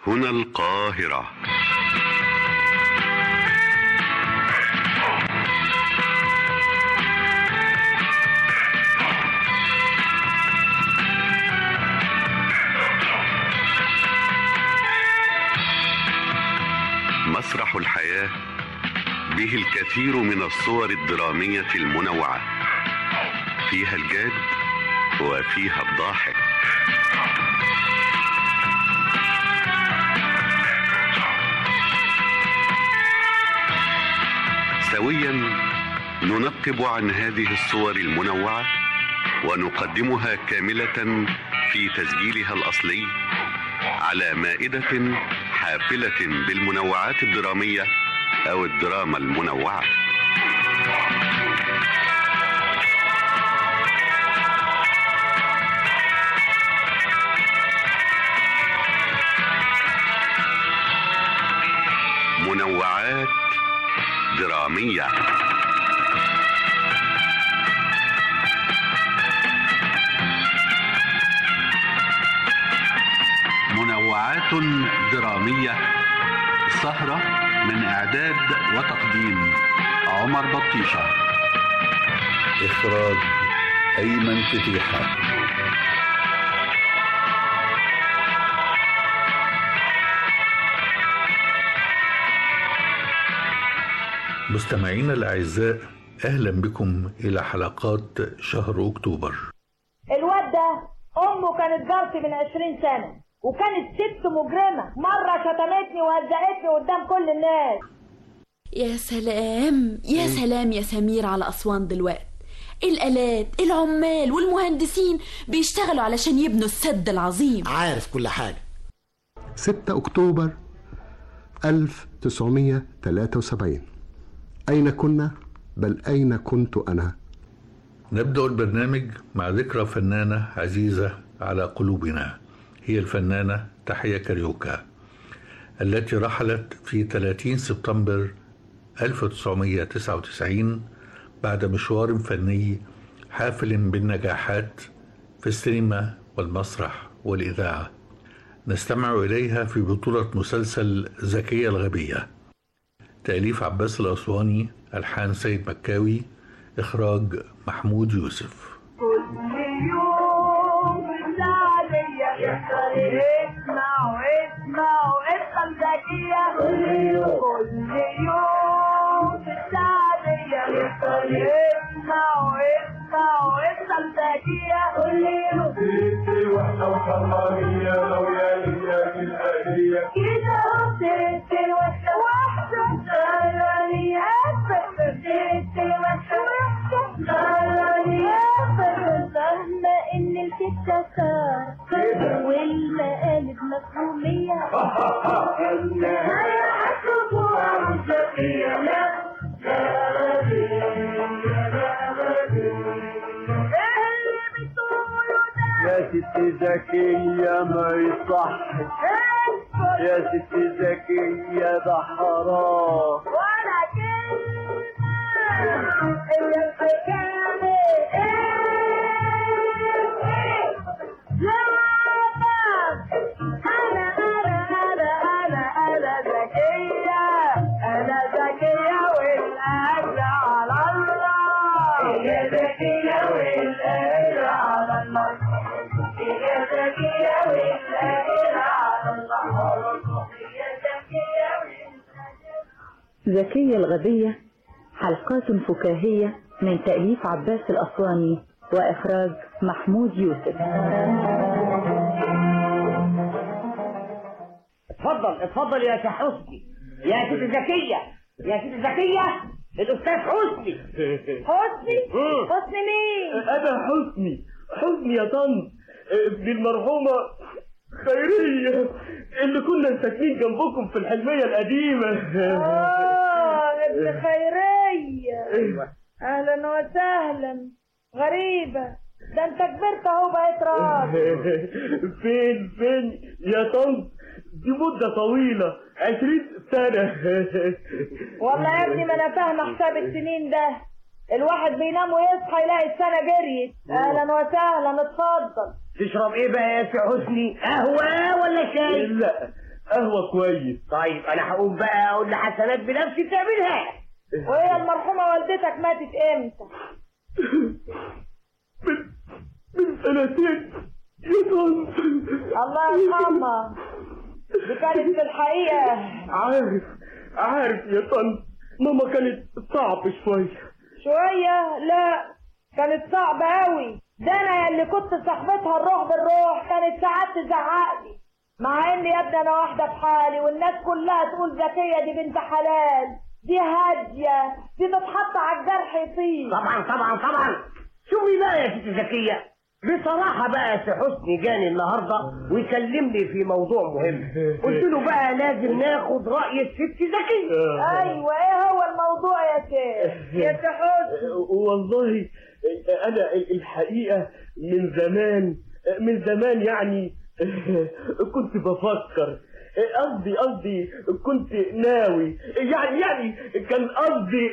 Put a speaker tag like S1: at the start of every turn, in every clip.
S1: هنا القاهرة مسرح الحياة به الكثير من الصور الدرامية المنوعة فيها الجاد وفيها الضاحك سويا ننقب عن هذه الصور المنوعة ونقدمها كاملة في تسجيلها الأصلي على مائدة حافلة بالمنوعات الدرامية أو الدراما المنوعة منوعات درامية منوعات درامية سهرة من إعداد وتقديم عمر بطيشة
S2: إخراج أيمن فتيحة مستمعينا الأعزاء أهلا بكم إلى حلقات شهر أكتوبر
S3: الواد ده امه كانت جارتي من 20 سنه وكانت ست مجرمه مره شتمتني وهزقتني قدام كل الناس
S4: يا سلام يا سلام يا سمير على أسوان دلوقتي الآلات العمال والمهندسين بيشتغلوا علشان يبنوا السد العظيم
S5: عارف كل حاجة
S6: 6 أكتوبر 1973 أين كنا؟ بل أين كنت أنا؟
S2: نبدأ البرنامج مع ذكرى فنانة عزيزة على قلوبنا هي الفنانة تحية كاريوكا التي رحلت في 30 سبتمبر 1999 بعد مشوار فني حافل بالنجاحات في السينما والمسرح والإذاعة نستمع إليها في بطولة مسلسل زكية الغبية تأليف عباس الأسواني ألحان سيد مكاوي إخراج محمود يوسف
S3: كل يوم السعدية اسمعوا اسمعوا اسم زكية كل يوم كل يوم في السعدية اسمعوا اسمعوا اسم زكية كل يوم كده ست وحدة واحدة غلانيات ست وحدة واحدة غلانيات فاهمة إن الكتة صار والمقالب مفهومية النهاية هتشوفوها مستقية لا لا غبية ايه اللي بتقولوا ده؟
S7: يا ست زكية ما يصحش يا ست زكية ده حرام
S3: ولا كلمة إلا الحكاية إيه لا أنا أنا أنا أنا أنا ذكية أنا ذكية والأجر على الله يا ذكية والأجر على الله يا ذكية والأجر على الله يا ذكية
S8: زكية الغبية حلقات فكاهية من تأليف عباس الأسواني وإخراج محمود يوسف
S9: اتفضل اتفضل يا شيخ حسني يا ست زكية يا ست زكية الأستاذ حسني
S3: حسني حسني مين؟
S7: أنا حسني حسني يا طن ابن المرحومة خيرية اللي كنا ساكنين جنبكم في الحلمية القديمة
S3: آه ابن خيرية
S7: ايوه
S3: أهلا وسهلا غريبة ده أنت كبرت أهو بقيت راجل
S7: فين فين يا طن دي مدة طويلة عشرين سنة
S3: والله يا ابني ما أنا فاهمة حساب السنين ده الواحد بينام ويصحى يلاقي السنة جريت أهلا وسهلا اتفضل
S9: تشرب ايه بقى يا سي حسني قهوة ولا شاي
S7: لا قهوة كويس
S9: طيب انا هقوم بقى اقول لحسنات بنفسي تعملها
S3: وهي المرحومة والدتك ماتت امتى
S7: من من سنتين يا طنط
S3: الله يرحمها دي كانت في الحقيقة
S7: عارف عارف يا طنط ماما كانت صعب شوية
S3: شوية لا كانت صعبة أوي ده أنا اللي كنت صاحبتها الروح بالروح كانت ساعات تزعقلي مع إني يا ابني أنا واحدة في حالي والناس كلها تقول زكية دي بنت حلال دي هادية دي تتحط على الجرح يطير
S9: طبعا طبعا طبعا شوفي بقى يا ست زكية بصراحة بقى سي حسني جاني النهاردة ويكلمني في موضوع مهم قلت له بقى لازم ناخد رأي الست زكية
S3: أيوة إيه هو الموضوع يا شيخ يا سي حسني
S7: والله انا الحقيقة من زمان من زمان يعني كنت بفكر قصدي قصدي كنت ناوي يعني يعني كان قصدي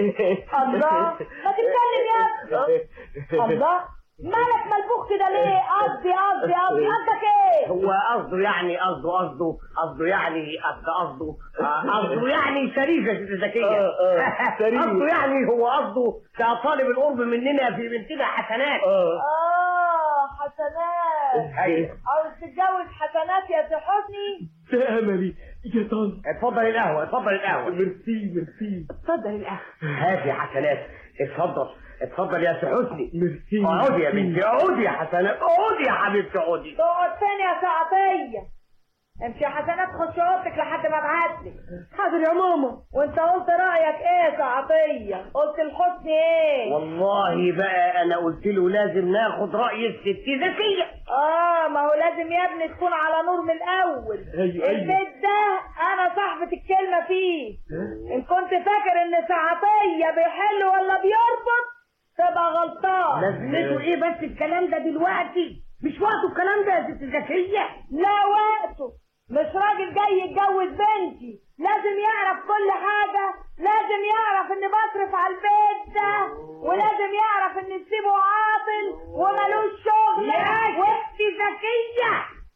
S3: الله ما تتكلم يا ابني الله مالك ملبوخ كده ليه قصدي قصدي قصدي قصدك ايه
S9: هو قصده يعني قصده قصده قصده يعني قصده قصده آه، قصده يعني شريف يا ست زكية
S7: آه، آه، شريف.
S9: قصده يعني هو قصده كطالب القرب مننا في بنتنا حسنات
S7: اه
S3: اه حسنات
S9: ايوه
S3: عاوز تتجوز حسنات يا سي حسني
S7: ده املي يا طنط
S9: اتفضل القهوة اتفضل القهوة
S7: ميرسي ميرسي
S3: اتفضل القهوة
S9: هات يا حسنات اتفضل اتفضل يا سي حسني
S7: ميرسي
S9: اقعدي يا بنتي اقعدي يا حسنات اقعدي يا حبيبتي اقعدي
S3: تقعد فين يا سعطية امشي يا حسنات خش اوضتك لحد ما ابعتلك
S7: حاضر يا ماما
S3: وانت قلت رايك ايه يا سعطية قلت لحسني ايه
S9: والله بقى انا قلت له لازم ناخد رأي الست زكية
S3: اه ما هو لازم يا ابني تكون على نور من الاول
S7: أيوة، أيوة.
S3: البيت ده انا صاحبة الكلمة فيه ان كنت فاكر ان سعطية بيحل ولا بيربط تبقى غلطان
S9: لازمته ايه بس الكلام ده دلوقتي مش وقته الكلام ده يا ست زكية
S3: لا وقته مش راجل جاي يتجوز بنتي لازم يعرف كل حاجة لازم يعرف اني بصرف على البيت ده ولازم يعرف ان نسيبه عاطل وملوش شغل
S9: يا ست زكية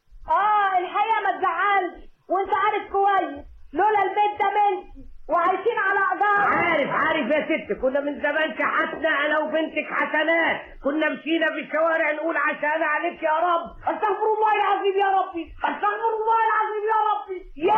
S3: اه الحقيقة ما تزعلش وانت عارف كويس لولا البيت ده ملكي وعايشين على ايجار
S9: عارف عارف يا ست كنا من زمان شحتنا انا وبنتك حسنات كنا مشينا في الشوارع نقول عشان عليك يا رب
S3: استغفر الله العظيم يا ربي استغفر الله العظيم يا ربي يا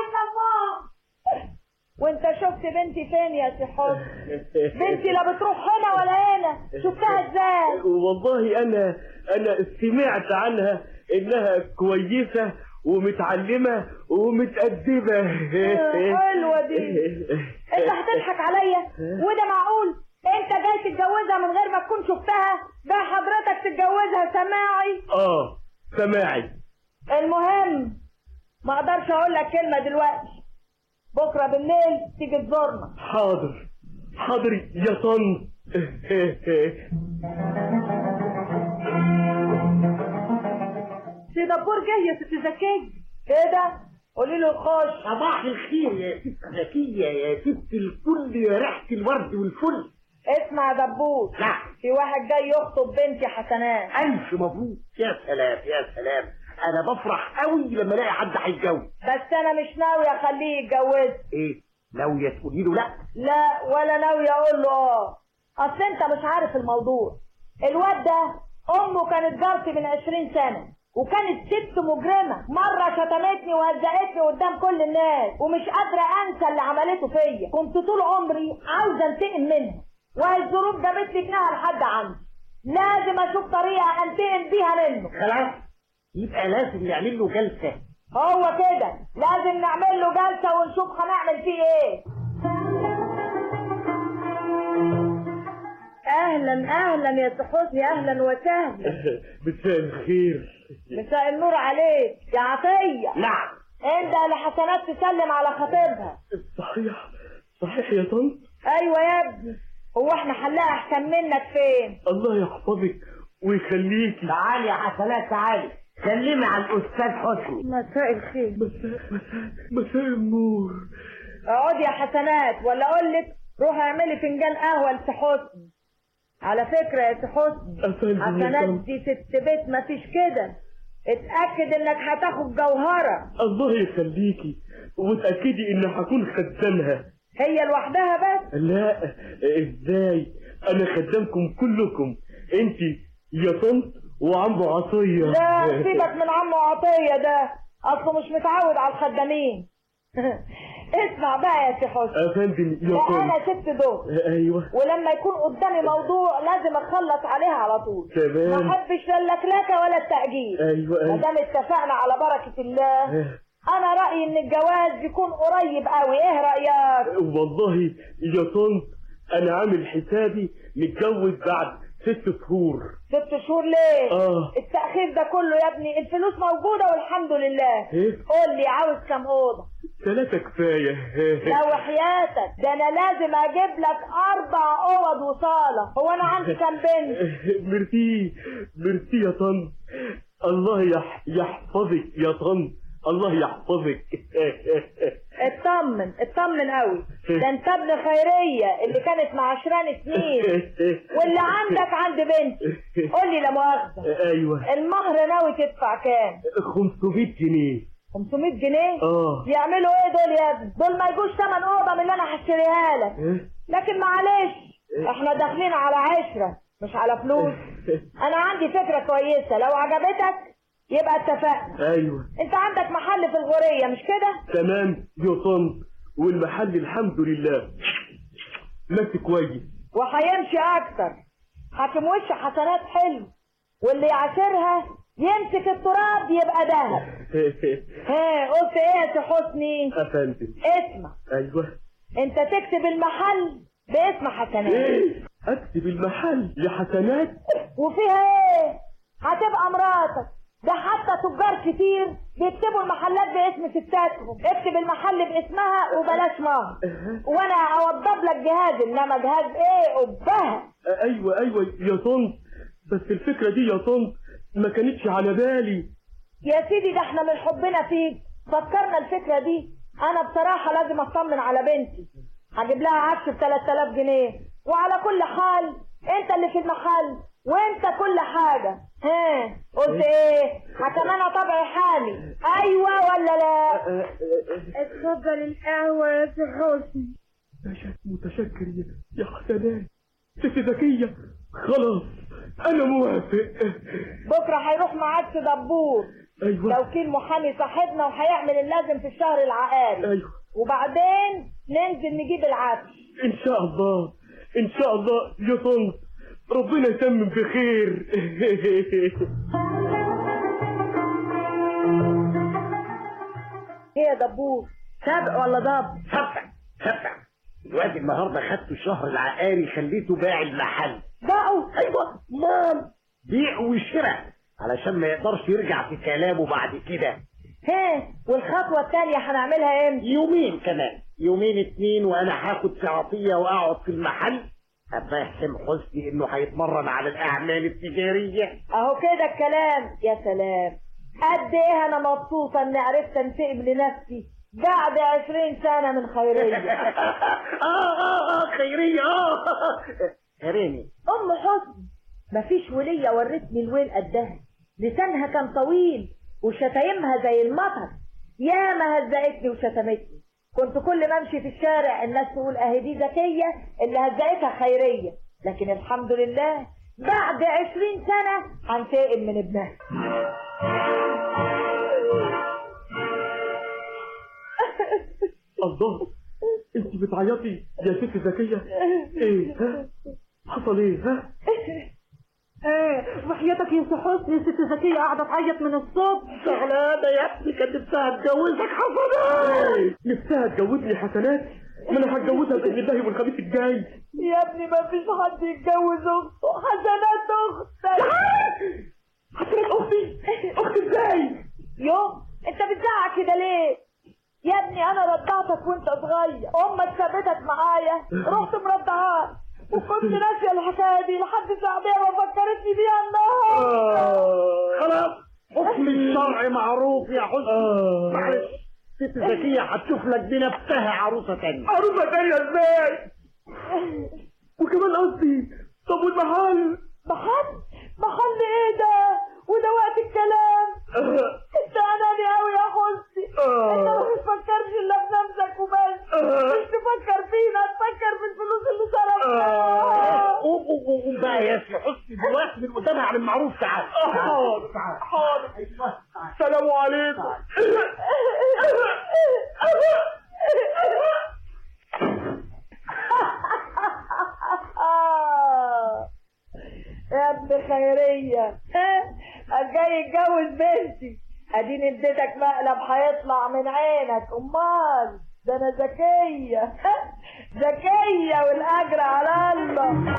S3: الله وانت شفت بنتي فين يا سي حسن بنتي لا بتروح هنا ولا هنا شفتها ازاي
S7: والله انا انا سمعت عنها انها كويسة ومتعلمة ومتأدبة
S3: حلوة دي انت هتضحك عليا وده معقول انت جاي تتجوزها من غير ما تكون شفتها ده حضرتك تتجوزها سماعي
S7: اه سماعي
S3: المهم ما اقدرش اقول لك كلمة دلوقتي بكرة بالليل تيجي تزورنا
S7: حاضر حاضر يا طن
S3: سي دبور جاي يا ست زكية كده قولي له خش
S9: صباح الخير يا ست زكية يا ست الكل يا ريحة الورد والفل
S3: اسمع يا دبور
S9: نعم
S3: في واحد جاي يخطب بنتي حسنات
S9: ألف مبروك يا سلام يا سلام أنا بفرح قوي لما ألاقي حد هيتجوز
S3: بس انا مش ناوي اخليه يتجوز
S9: إيه ناوية تقولي له لأ
S3: لا ولا ناوي اقول له اه اصل انت مش عارف الموضوع الواد ده امه كانت جارتي من عشرين سنة وكانت ست مجرمة مرة شتمتني وهزقتني قدام كل الناس ومش قادرة انسى اللي عملته فيا كنت طول عمري عاوزة انتقم منها والظروف جابت لي ابنها لحد عندي لازم اشوف طريقة انتقم بيها منه
S9: خلاص يبقى لازم نعمل له جلسة
S3: هو كده لازم نعمل له جلسة ونشوف هنعمل فيه ايه اهلا اهلا يا سي حسني اهلا وسهلا
S7: مساء الخير
S3: مساء النور عليك يا عطية
S9: نعم
S3: انت لحسنات تسلم على خطيبها
S7: صحيح صحيح يا طنط
S3: ايوه يا ابني هو احنا حلاقة احسن منك فين
S7: الله يحفظك ويخليكي
S9: تعالي يا حسنات تعالي سلمي على الأستاذ حسني
S3: مساء الخير
S7: مساء مساء مساء النور
S3: اقعدي يا حسنات ولا اقول لك روحي اعملي فنجان قهوة لسي حسني على فكرة يا سي حسني
S7: أفندم يا
S3: حسنات
S7: طنط
S3: دي ست بيت مفيش كده اتأكد انك هتاخد جوهرة
S7: الله يخليكي وتأكدي إن هكون خدامها
S3: هي لوحدها بس
S7: لا ازاي انا خدامكم كلكم انت يا طنط وعمو عطيه
S3: لا سيبك من عمو عطية ده اصله مش متعود على الخدامين اسمع بقى يا سي حسن
S7: افندم يا
S3: لا انا
S7: طنط
S3: ست دول
S7: ايوه
S3: ولما يكون قدامي موضوع لازم اخلص عليها على طول
S7: تمام.
S3: ما احبش لا اللكلكه ولا التأجيل
S7: ايوه
S3: ما
S7: ايوه
S3: دام اتفقنا على بركة الله انا رأيي ان الجواز يكون قريب قوي ايه رأيك
S7: والله يا طنط انا عامل حسابي نتجوز بعد ست شهور
S3: ست شهور ليه
S7: اه
S3: التأخير ده كله يا ابني الفلوس موجودة والحمد لله
S7: ايه
S3: قول لي عاوز كام أوضة
S7: ثلاثة كفاية
S3: لو حياتك ده أنا لازم أجيب لك أربع أوض وصالة هو أنا عندي كام بنت
S7: ميرسي ميرسي يا طنط الله يح... يحفظك يا طنط الله يحفظك
S3: اطمن اطمن قوي ده انت ابن خيرية اللي كانت مع شران سنين واللي عندك عند بنتي قول لي لا مؤاخذة
S7: ايوه
S3: المهر ناوي تدفع كام
S7: 500 جنيه
S3: 500 جنيه
S7: اه
S3: يعملوا ايه دول يا ابني دول ما يجوش ثمن اوضه من اللي انا هشتريها لك
S7: إيه؟
S3: لكن معلش احنا داخلين على عشره مش على فلوس انا عندي فكره كويسه لو عجبتك يبقى اتفقنا
S7: ايوه
S3: انت عندك محل في الغوريه مش كده
S7: تمام يا طنط والمحل الحمد لله ماشي كويس
S3: وهيمشي اكتر حاكم وش حسنات حلو واللي يعاشرها يمسك التراب يبقى دهب ها قلت ايه يا سي حسني
S7: افندم
S3: اسمع
S7: ايوه
S3: انت تكتب المحل باسم حسنات
S7: ايه اكتب المحل لحسنات
S3: وفيها ايه هتبقى مراتك ده حتى تجار كتير بيكتبوا المحلات باسم ستاتهم اكتب المحل باسمها وبلاش مهر وانا اوضب لك جهاز انما جهاز ايه قبها
S7: ايوه ايوه يا طنط بس الفكره دي يا طنط ما كانتش على بالي
S3: يا سيدي ده احنا من حبنا فيك فكرنا الفكرة دي انا بصراحة لازم اطمن على بنتي هجيب لها عفش ب 3000 جنيه وعلى كل حال انت اللي في المحل وانت كل حاجة ها قلت ايه حكم انا طبعي حامي ايوه ولا لا اتفضل القهوة يا سي حسني
S7: متشكر يا- يا حسنات ست ذكيه خلاص انا موافق
S3: بكرة هيروح معاك في دبور
S7: ايوه
S3: لو كان محامي صاحبنا وهيعمل اللازم في الشهر العقاري
S7: ايوه
S3: وبعدين ننزل نجيب العفش
S7: ان شاء الله ان شاء الله يا طنط ربنا يتمم بخير
S3: ايه يا دبور سابق ولا ضب
S9: سبع سبع الواد النهارده خدته الشهر العقاري خليته باع المحل
S3: بقوا
S9: ايوه مام بيع وشراء علشان ما يقدرش يرجع في كلامه بعد كده
S3: ها والخطوة التانية هنعملها امتى
S9: يومين كمان يومين اتنين وانا هاخد في عطيه واقعد في المحل افهم حسني انه هيتمرن على الاعمال التجاريه
S3: اهو كده الكلام يا سلام قد ايه انا مبسوطة اني عرفت انتقم لنفسي بعد عشرين سنة من خيرية
S9: اه اه اه خيريه اه خيريني
S3: ام حسن مفيش ولية ورتني الويل قدها لسانها كان طويل وشتايمها زي المطر يا ما هزقتني وشتمتني كنت كل ما امشي في الشارع الناس تقول اهي دي ذكية اللي هزقتها خيرية لكن الحمد لله بعد عشرين سنة هنتقم من ابنها
S7: الله انت بتعيطي يا ست ذكيه ايه ها حصل ايه ها
S3: ايه وحياتك يا حسني ست ذكية قاعدة تعيط من الصبح
S9: شغلانه يا ابني كان نفسها اتجوزك حصل
S7: ايه نفسها تجوزني حسنات ما انا هتجوزها باذن الله يوم الخميس الجاي
S3: يا ابني ما فيش حد يتجوز اخته حسنات اختك
S7: حسنات اختي اختي ازاي
S3: يوم انت بتزعق كده ليه يا ابني انا رضعتك وانت صغير امك سابتك معايا رحت مرضعاك وكنت ناسيه الحكايه دي لحد ساعتين ما فكرتني بيها النهارده
S9: خلاص حكم الشرع معروف يا حسني معلش ست ذكية هتشوف لك بنفسها عروسة تانية
S7: عروسه تانية ازاي وكمان قصدي طب والمحل
S3: محل محل ايه ده وده وقت الكلام انت اناني قوي يا خلصي انت ما بتفكرش الا بنفسك وبس مش تفكر فينا تفكر في الفلوس اللي صرفناها
S9: قوم قوم قوم بقى يا سي حسني دلوقتي من قدامها عن المعروف تعال
S7: حاضر حاضر سلام عليكم
S3: يا ابن خيرية جاي يتجوز بنتي اديني اديتك مقلب هيطلع من عينك امال ده انا ذكية ذكية والاجر على الله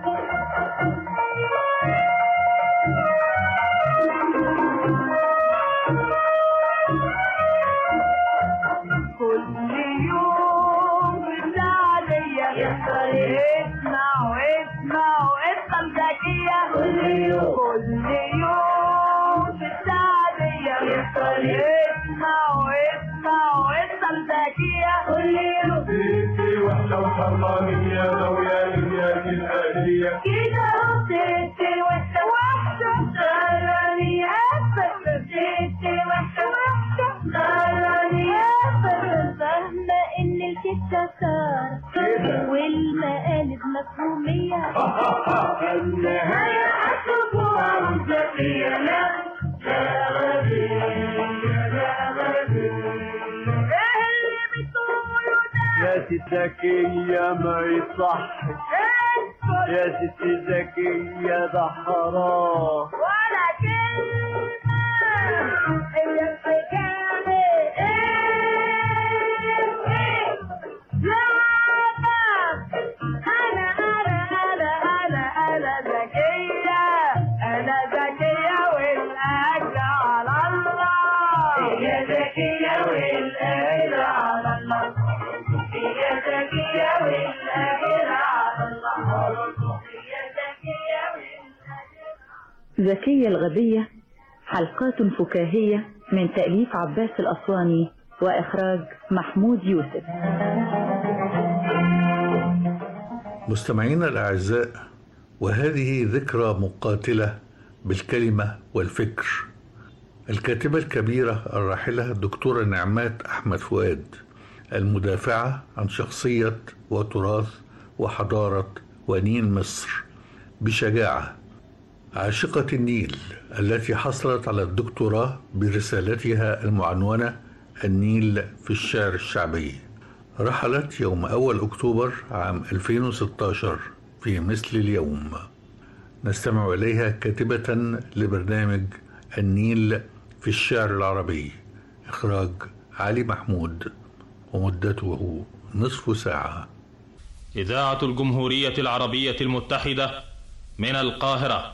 S3: كل يوم بالعادية اسمع واسمع واسمع ذكية كل يوم كل يوم بالعادية اسمع واسمع واسمع ذكية كل يوم
S5: ستي وحشة وحرمانية ذويا الياك الآلية
S3: كده ستي وحشة وحشة سهراني أبدا ستي وحشة وحشة سهراني أبدا
S10: فاهمة إن الكتة صار والمقالب مفهومية
S5: النهاية
S3: هتشوفوها مزكية لا لا غبية لا غبية إيه اللي بتقوله ده؟
S5: يا ست زكية ما يصح
S3: اسكت
S5: يا ست زكية ده حرام
S3: ولا كلمة هي الحكاية ايه لا أنا أنا أنا أنا أنا ذكية أنا ذكية والأجر على الله هي ذكية والأجر على الله هي ذكية والأجر على الله هي ذكية والأجر
S8: ذكية الغبية حلقات فكاهية من تأليف عباس الأسواني وإخراج محمود يوسف
S2: مستمعينا الأعزاء وهذه ذكرى مقاتلة بالكلمة والفكر الكاتبة الكبيرة الراحلة الدكتورة نعمات أحمد فؤاد المدافعة عن شخصية وتراث وحضارة ونين مصر بشجاعة عاشقة النيل التي حصلت على الدكتوراه برسالتها المعنونة النيل في الشعر الشعبي رحلت يوم أول أكتوبر عام 2016 في مثل اليوم نستمع إليها كاتبة لبرنامج النيل في الشعر العربي إخراج علي محمود ومدته نصف ساعة
S11: إذاعة الجمهورية العربية المتحدة من القاهرة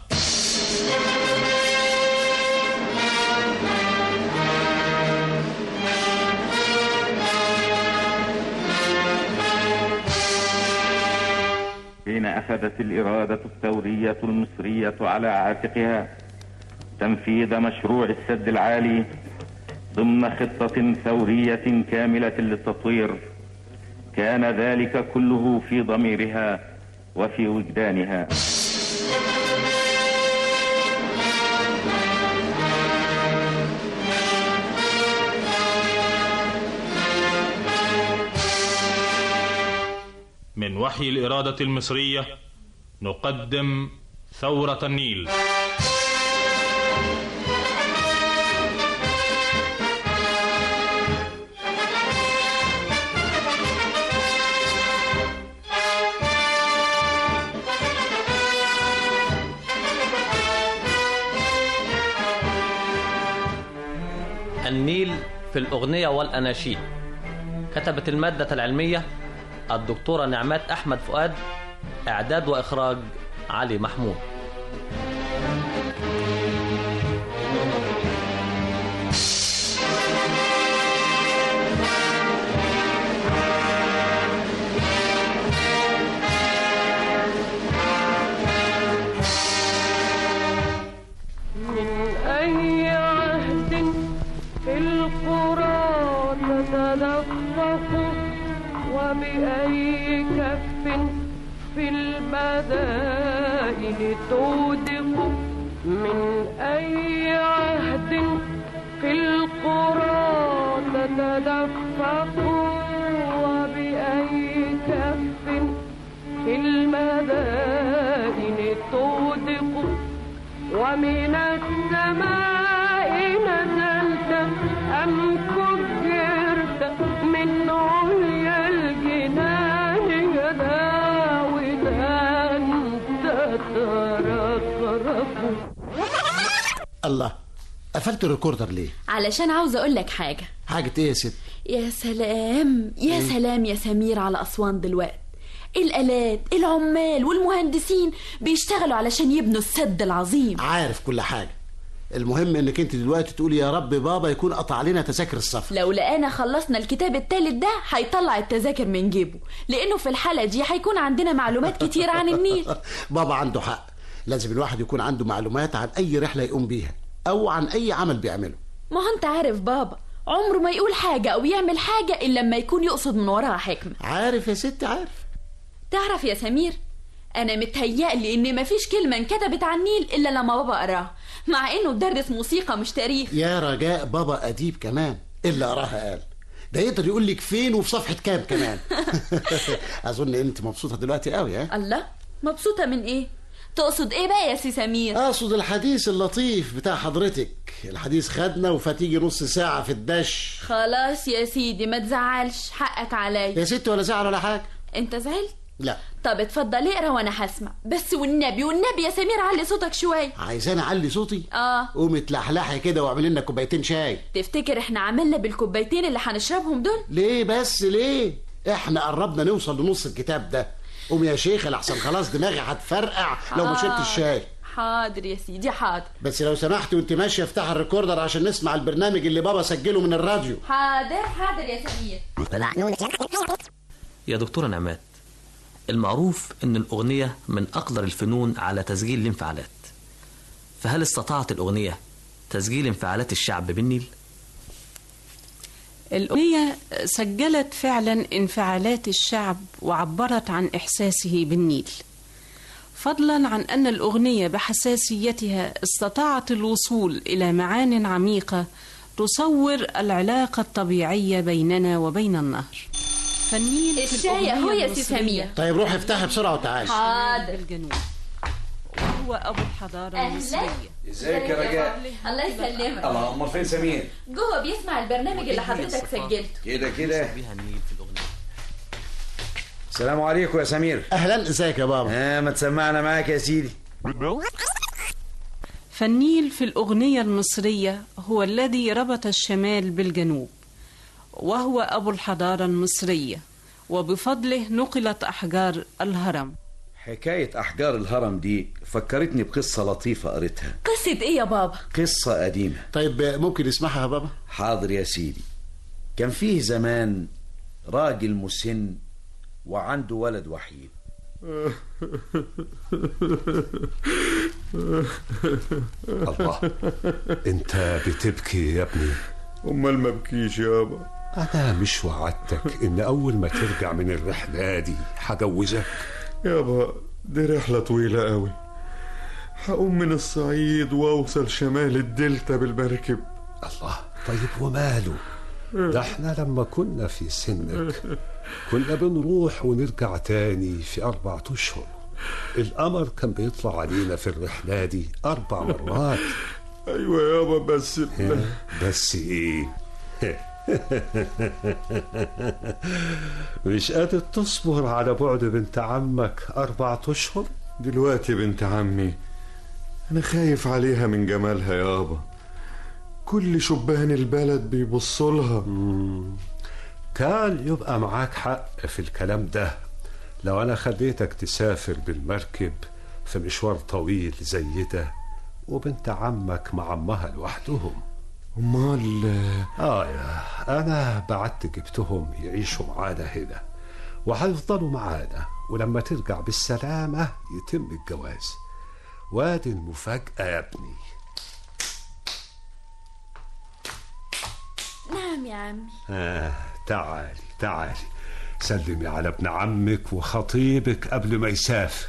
S12: حين أخذت الإرادة الثورية المصرية على عاتقها تنفيذ مشروع السد العالي ضمن خطة ثورية كاملة للتطوير كان ذلك كله في ضميرها وفي وجدانها
S11: من وحي الإرادة المصرية نقدم ثورة النيل
S13: النيل في الأغنية والأناشيد كتبت المادة العلمية الدكتورة نعمات أحمد فؤاد إعداد وإخراج علي محمود
S14: من أي عهد القرى تتلفق وبأي كف في المدائن تودق من أي عهد في القرى تتدفق وبأي كف في المدائن تودق ومن السماء نزلت أم كبرت من عليا الجنان يداولا تترقرق
S15: الله قفلت الريكوردر ليه
S4: علشان عاوزة أقول لك حاجة
S15: حاجة ايه يا ست
S4: يا سلام يا
S15: إيه؟
S4: سلام يا سمير على أسوان دلوقتي الآلات العمال والمهندسين بيشتغلوا علشان يبنوا السد العظيم
S15: عارف كل حاجة المهم انك انت دلوقتي تقولي يا رب بابا يكون قطع لنا تذاكر السفر
S4: لو لقانا خلصنا الكتاب التالت ده هيطلع التذاكر من جيبه لأنه في الحالة دي هيكون عندنا معلومات كتير عن النيل
S15: بابا عنده حق لازم الواحد يكون عنده معلومات عن اي رحلة يقوم بيها او عن اي عمل بيعمله
S4: ما هو انت عارف بابا عمره ما يقول حاجة أو يعمل حاجة إلا لما يكون يقصد من وراها حكمة
S15: عارف يا ست عارف
S4: تعرف يا سمير أنا متهيألي إن مفيش كلمة انكتبت عن النيل إلا لما بابا قراها مع إنه مدرس موسيقى مش تاريخ
S15: يا رجاء بابا اديب كمان الا قراها قال ده يقدر يقول لك فين وفي صفحة كام كمان اظن انت مبسوطة دلوقتي قوي ها
S4: الله مبسوطة من إيه؟ تقصد إيه بقى يا سي سمير؟
S15: اقصد الحديث اللطيف بتاع حضرتك الحديث خدنا وفتيجي نص ساعة في الدش
S4: خلاص يا سيدي ما تزعلش حقك عليا
S15: يا ست ولا زعل ولا حاجة
S4: انت زعلت؟
S15: لا
S4: طب اتفضل اقرا وانا هسمع بس والنبي والنبي يا سمير علي صوتك شويه
S15: عايزاني اعلي صوتي
S4: اه
S15: قومي تلحلحي كده واعملي لنا كوبايتين شاي
S4: تفتكر احنا عملنا بالكوبايتين اللي هنشربهم دول
S15: ليه بس ليه احنا قربنا نوصل لنص الكتاب ده قومي يا شيخ لحسن خلاص دماغي هتفرقع لو ما شربت الشاي
S4: حاضر يا سيدي حاضر
S15: بس لو سمحت وانت ماشيه افتح الريكوردر عشان نسمع البرنامج اللي بابا سجله من الراديو
S4: حاضر حاضر يا سمير
S13: يا دكتورة نعمات المعروف أن الأغنية من أقدر الفنون على تسجيل الانفعالات فهل استطاعت الأغنية تسجيل انفعالات الشعب بالنيل؟
S16: الأغنية سجلت فعلا انفعالات الشعب وعبرت عن إحساسه بالنيل فضلا عن أن الأغنية بحساسيتها استطاعت الوصول إلى معان عميقة تصور العلاقة الطبيعية بيننا وبين النهر فالنيل في
S4: الشاي أهو
S16: الأغنية
S4: يا سي
S16: المصرية
S4: سمير.
S15: طيب روح افتحها بسرعه وتعالي
S4: حاضر
S16: الجنوب وهو أبو الحضارة المصرية
S17: ازيك يا رجاء
S4: الله يسلمك
S17: الله امال فين سمير
S4: جوه بيسمع البرنامج اللي حضرتك سجلته
S17: كده كده السلام عليكم يا سمير
S15: اهلا ازيك يا بابا
S17: اه ما تسمعنا معاك يا سيدي
S16: فالنيل في الأغنية المصرية هو الذي ربط الشمال بالجنوب وهو أبو الحضارة المصرية وبفضله نقلت أحجار الهرم
S17: حكاية أحجار الهرم دي فكرتني بقصة لطيفة قريتها
S4: قصة ايه يا بابا
S17: قصة قديمة
S15: طيب ممكن نسمعها يا بابا
S17: حاضر يا سيدي كان فيه زمان راجل مسن وعنده ولد وحيد
S18: الله انت بتبكي يا ابني
S19: امال ما بكيش يابا
S18: انا مش وعدتك ان اول ما ترجع من الرحله دي هجوزك
S19: يابا دي رحلة طويلة قوي هقوم من الصعيد واوصل شمال الدلتا بالمركب
S18: الله طيب وماله ده احنا لما كنا في سنك كنا بنروح ونرجع تاني في أربعة أشهر القمر كان بيطلع علينا في الرحلة دي أربع مرات
S19: ايوه يابا بس
S18: بس ايه مش قادر تصبر على بعد بنت عمك أربعة أشهر
S19: دلوقتي بنت عمي انا خايف عليها من جمالها يابا كل شبان البلد بيبصوا لها
S18: كان يبقى معاك حق في الكلام ده لو أنا خليتك تسافر بالمركب في مشوار طويل زي ده وبنت عمك مع عمها لوحدهم
S19: امال
S18: اه يا انا بعت جبتهم يعيشوا معانا هنا وهيفضلوا معانا ولما ترجع بالسلامة يتم الجواز وادي المفاجأة يا ابني
S4: نعم يا عمي
S18: آه تعالي تعالي سلمي على ابن عمك وخطيبك قبل ما يسافر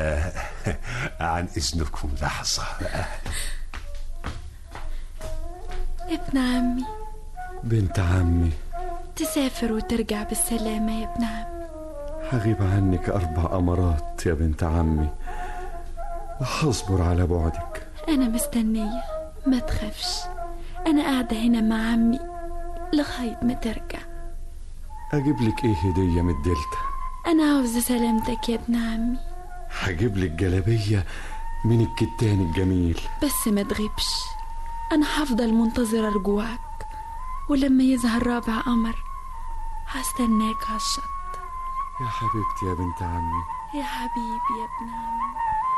S18: آه عن إذنكم لحظة
S4: ابن عمي
S19: بنت عمي
S4: تسافر وترجع بالسلامة يا ابن عمي
S19: هغيب عنك أربع أمرات يا بنت عمي وهصبر على بعدك
S4: أنا مستنية ما تخافش أنا قاعدة هنا مع عمي لغاية ما ترجع
S19: أجيب لك إيه هدية من الدلتا
S4: أنا عاوزة سلامتك يا ابن عمي
S19: هجيب لك جلابية من الكتان الجميل
S4: بس ما تغيبش أنا هفضل منتظرة رجوعك ولما يظهر رابع قمر هستناك على الشط
S19: يا حبيبتي يا بنت عمي
S4: يا حبيبي يا ابن عمي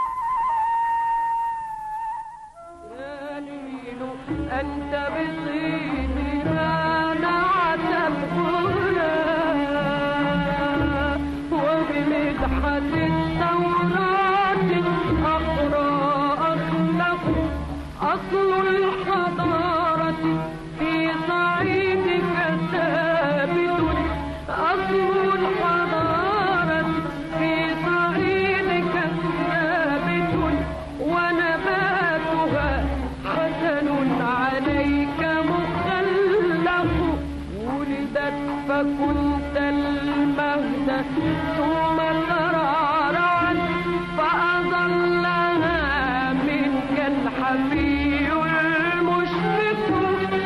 S14: أنت بطيبها نعت الغنى وبمدحة التوراة أقرأ أخلق أصل الحضارة في صعيدك ثابت أصل الحضارة في صعيدك ثابت ونباتها حسن عليك مخلق ولدت فكنت المهد ثم ترعرعت فأظلها منك الحفي المشفق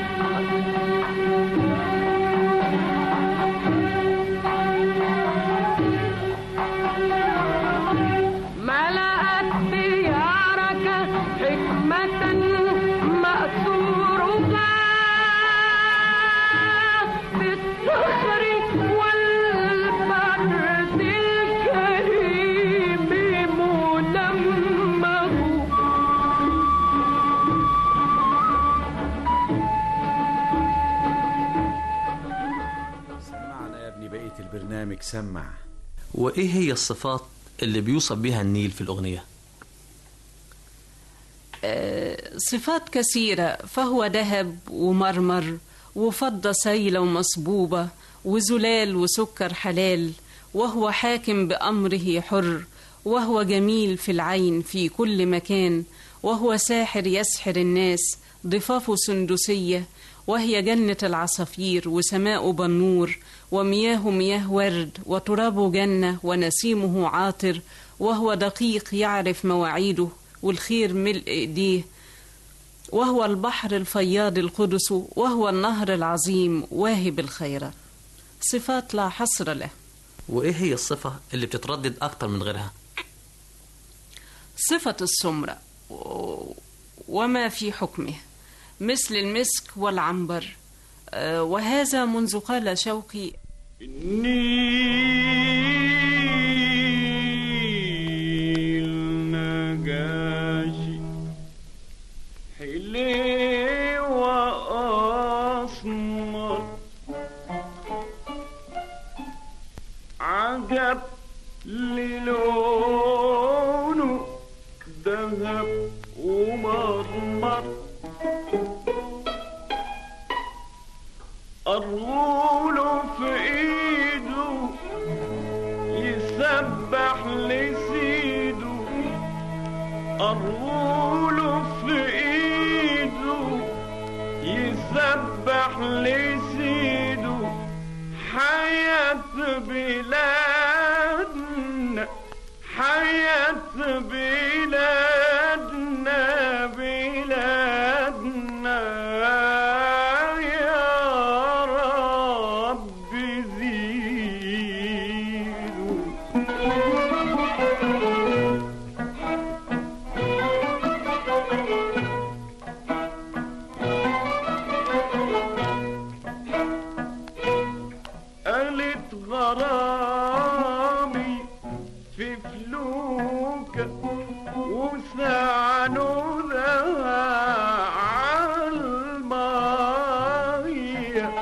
S14: ملأت ديارك حكمة مأثورها بالصخر والبرد الكريم منمه
S17: سمعنا يا ابني بقية البرنامج سمع
S13: وإيه هي الصفات اللي بيوصف بها النيل في الأغنية
S16: آه، صفات كثيرة فهو ذهب ومرمر وفضة سيلة ومصبوبة وزلال وسكر حلال وهو حاكم بأمره حر وهو جميل في العين في كل مكان وهو ساحر يسحر الناس ضفافه سندسية وهي جنة العصافير وسماء بنور ومياه مياه ورد وترابه جنة ونسيمه عاطر وهو دقيق يعرف مواعيده والخير ملء ايديه وهو البحر الفياض القدس وهو النهر العظيم واهب الخيرات صفات لا حصر له
S13: وإيه هي الصفة اللي بتتردد أكتر من غيرها
S16: صفة السمرة و- وما في حكمه مثل المسك والعنبر آه، وهذا منذ قال شوقي
S5: النيل نجاشي حليوة أسمر عجب للونه ذهب ومرمر الرول في ايده يسبح لسيده الرول في ايده يسبح لسيده حياة بلادنا حياة بلادنا بلادنا يا رب زيدوا قالت غرامي في فلوكة وسعنودها عالمية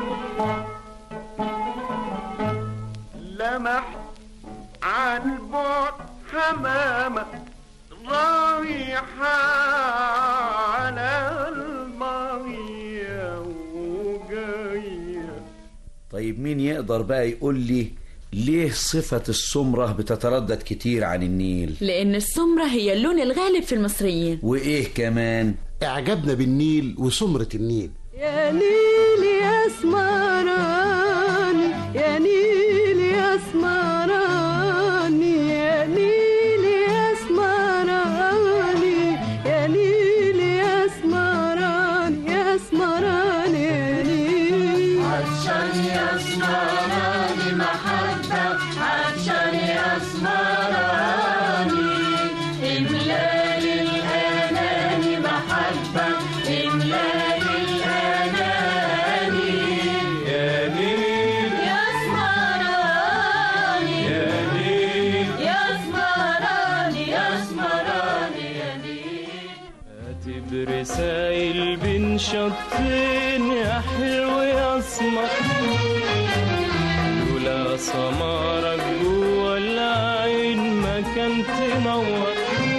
S5: لمح عالبعد حمامة رايحة على المية وجاية
S17: طيب مين يقدر بقى يقول لي ليه صفة السمرة بتتردد كتير عن النيل
S4: لأن السمرة هي اللون الغالب في المصريين
S17: وإيه كمان
S15: اعجبنا بالنيل وسمرة النيل
S14: يا نيل يا سمراني يا نيل يا سمراني يا نيل يا سمراني يا نيل يا سمراني يا سمراني يا نيل
S20: عطشان يا سمراني محبة عطشان يا سمراني إملال الأناني محبة إملال الأناني
S5: يا نيل
S20: يا سمراني
S5: يا نيل
S20: يا سمراني يا سمراني يا نيل
S5: هاتي برسايل بين شطين يا حلو يا اسمر لولا سمارك جوا العين ما كان تنور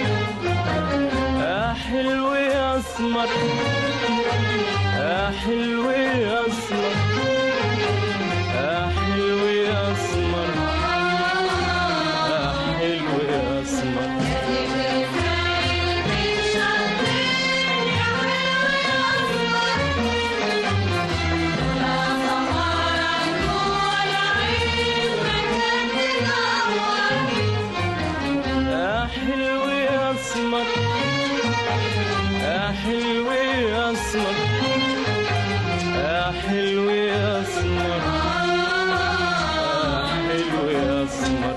S5: يا حلو يا اسمر يا حلو يا اسمر يا حلو يا اسمر يا حلو يا اسمر يا حلو يا اسمر يا حلو يا اسمر يا حلو يا اسمر يا حلو يا اسمر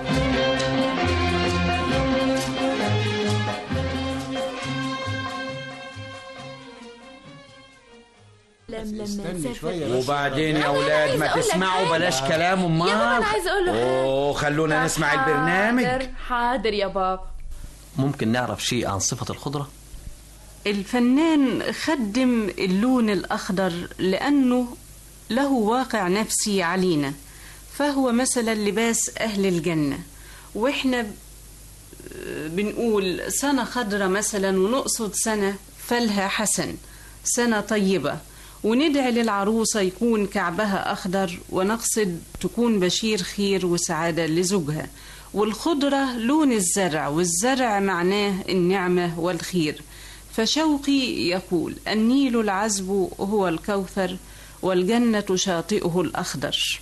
S4: لم
S15: استني
S4: لما
S15: شوية
S4: نسافر
S15: بس.
S17: وبعدين يا
S4: أنا
S17: اولاد
S4: عايزة
S17: ما
S4: أقول لك
S17: تسمعوا
S4: حاجة.
S17: بلاش كلام امال
S4: يا بابا أنا عايزة أقول له حاجة.
S17: اوه خلونا نسمع البرنامج
S4: حاضر حاضر يا بابا
S13: ممكن نعرف شيء عن صفة الخضرة؟
S16: الفنان خدم اللون الأخضر لأنه له واقع نفسي علينا فهو مثلا لباس أهل الجنة وإحنا ب- بنقول سنة خضرة مثلا ونقصد سنة فلها حسن سنة طيبة وندعي للعروسة يكون كعبها أخضر ونقصد تكون بشير خير وسعادة لزوجها والخضرة لون الزرع والزرع معناه النعمة والخير فشوقي يقول النيل العذب هو الكوثر والجنة شاطئه الأخضر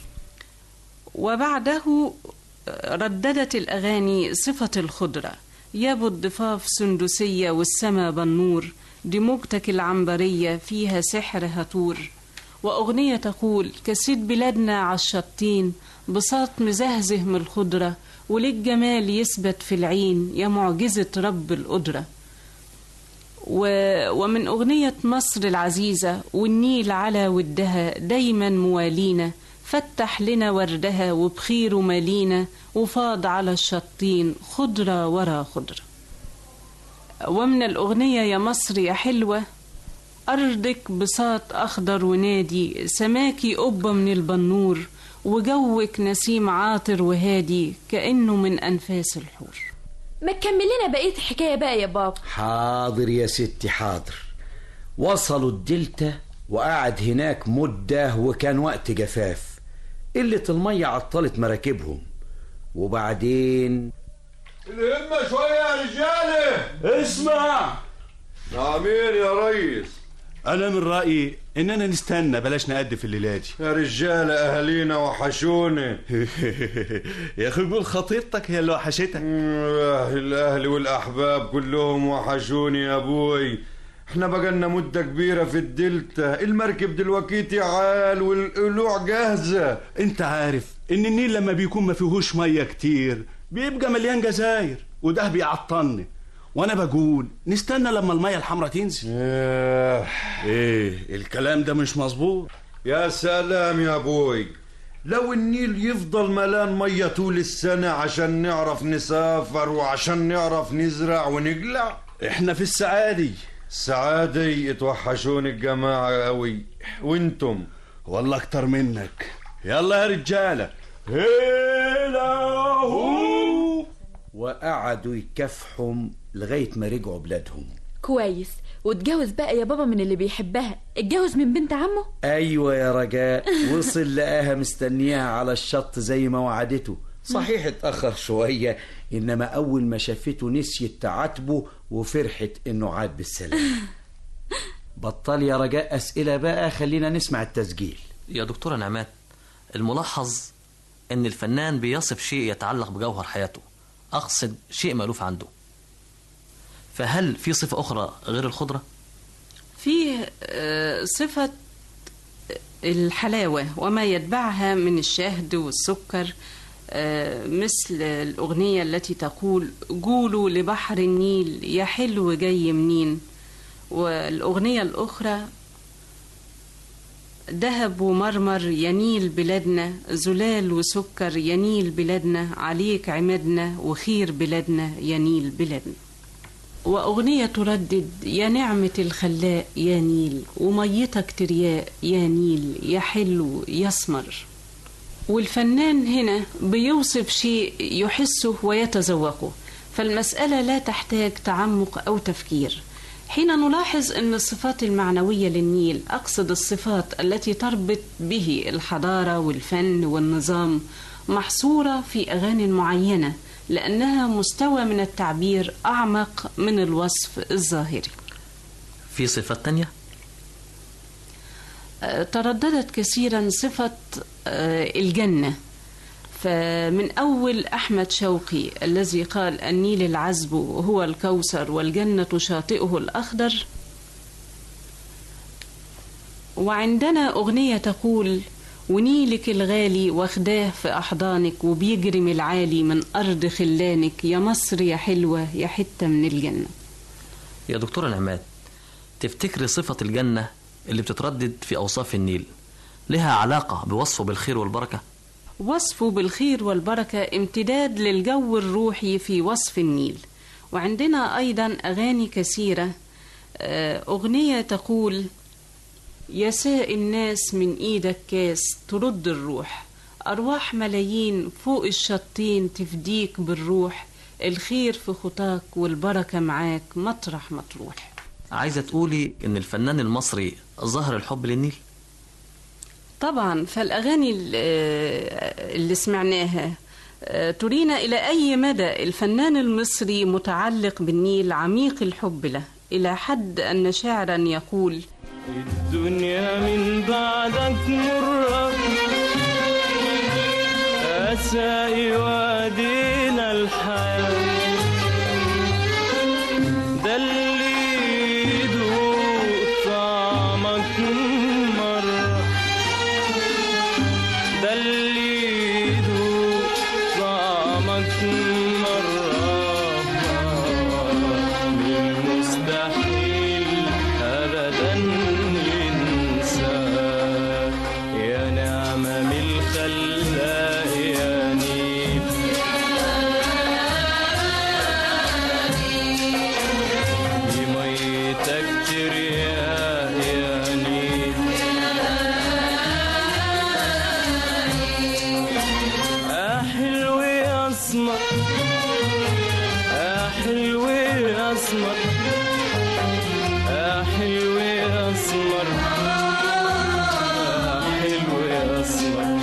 S16: وبعده رددت الأغاني صفة الخضرة يابو الضفاف سندسية والسما بالنور دي موجتك العنبرية فيها سحر هتور وأغنية تقول كسيد بلادنا عالشطين بساط مزهزه من الخضرة وللجمال يثبت في العين يا معجزة رب القدرة و... ومن أغنية مصر العزيزة والنيل على ودها دايما موالينا فتح لنا وردها وبخير مالينا وفاض على الشطين خضرة ورا خضرة ومن الأغنية يا مصر يا حلوة أرضك بساط أخضر ونادي سماكي قبة من البنور وجوك نسيم عاطر وهادي كأنه من أنفاس الحور
S4: ما تكمل لنا بقية الحكاية بقى يا بابا
S17: حاضر يا ستي حاضر وصلوا الدلتا وقعد هناك مدة وكان وقت جفاف قلة المية عطلت مراكبهم وبعدين
S19: الهمة شوية يا رجالة
S5: اسمع
S19: عمير يا ريس
S21: انا من رايي اننا نستنى بلاش نأدي في الليله دي
S19: يا رجالة أهالينا وحشوني
S21: يا اخي قول خطيبتك هي اللي وحشتك
S19: الأهل والأحباب كلهم وحشوني يا أبوي احنا بقالنا مدة كبيرة في الدلتا المركب دلوقتي عال والقلوع جاهزة
S21: انت عارف ان النيل لما بيكون ما فيهوش ميه كتير بيبقى مليان جزاير وده بيعطلني وانا بقول نستنى لما الميه الحمراء تنزل ايه الكلام ده مش مظبوط
S19: يا سلام يا أبوي لو النيل يفضل ملان مية طول السنة عشان نعرف نسافر وعشان نعرف نزرع ونقلع
S21: احنا في السعادة
S19: السعادة اتوحشوني الجماعة قوي وانتم
S21: والله اكتر منك يلا يا رجالة
S17: وقعدوا يكافحوا لغاية ما رجعوا بلادهم
S4: كويس واتجوز بقى يا بابا من اللي بيحبها اتجوز من بنت عمه
S17: أيوة يا رجاء وصل لقاها مستنياها على الشط زي ما وعدته صحيح اتأخر شوية إنما أول ما شافته نسيت تعاتبه وفرحت إنه عاد بالسلام بطل يا رجاء أسئلة بقى خلينا نسمع التسجيل
S13: يا دكتورة نعمات الملاحظ ان الفنان بيصف شيء يتعلق بجوهر حياته اقصد شيء مألوف عنده فهل في صفة أخرى غير الخضرة؟
S16: فيه آه، صفة الحلاوة وما يتبعها من الشهد والسكر آه، مثل الأغنية التي تقول قولوا لبحر النيل يا حلو جاي منين والأغنية الأخرى دهب ومرمر ينيل بلادنا زلال وسكر ينيل بلادنا عليك عمادنا وخير بلادنا ينيل بلادنا وأغنية تردد يا نعمة الخلاق يا نيل وميتك ترياق يا نيل يا حلو يا اسمر والفنان هنا بيوصف شيء يحسه ويتذوقه فالمسألة لا تحتاج تعمق أو تفكير حين نلاحظ أن الصفات المعنوية للنيل أقصد الصفات التي تربط به الحضارة والفن والنظام محصورة في أغاني معينة لأنها مستوى من التعبير أعمق من الوصف الظاهري
S13: في صفات تانية؟
S16: آه، ترددت كثيرا صفة آه، الجنة فمن أول أحمد شوقي الذي قال النيل العذب هو الكوثر والجنة شاطئه الأخضر وعندنا أغنية تقول ونيلك الغالي واخداه في أحضانك وبيجرم العالي من أرض خلانك يا مصر يا حلوة يا حتة من الجنة
S13: يا دكتورة نعمات تفتكري صفة الجنة اللي بتتردد في أوصاف النيل لها علاقة بوصفه بالخير والبركة؟
S16: وصفه بالخير والبركة امتداد للجو الروحي في وصف النيل وعندنا أيضا أغاني كثيرة آه، أغنية تقول يا ساء الناس من إيدك كاس ترد الروح أرواح ملايين فوق الشطين تفديك بالروح الخير في خطاك والبركة معاك مطرح ما تروح
S13: عايزة تقولي إن الفنان المصري ظهر الحب للنيل؟
S16: طبعا فالأغاني ال- اللي سمعناها آه، ترينا إلى أي مدى الفنان المصري متعلق بالنيل عميق الحب له إلى حد أن شاعرا يقول
S5: الدنيا من بعدك مرة أسى يوادينا الحياة ده اللي يدوق طعمك مرة ده اللي يدوق طعمك مرة من مستحيل أبدا ينسى يا نعمة من الخلاق يا نيل بميتك تريا يا نيل يا حلو يا اسمر يا حلو يا اسمر يا حلو يا اسمر يا حلو يا اسمر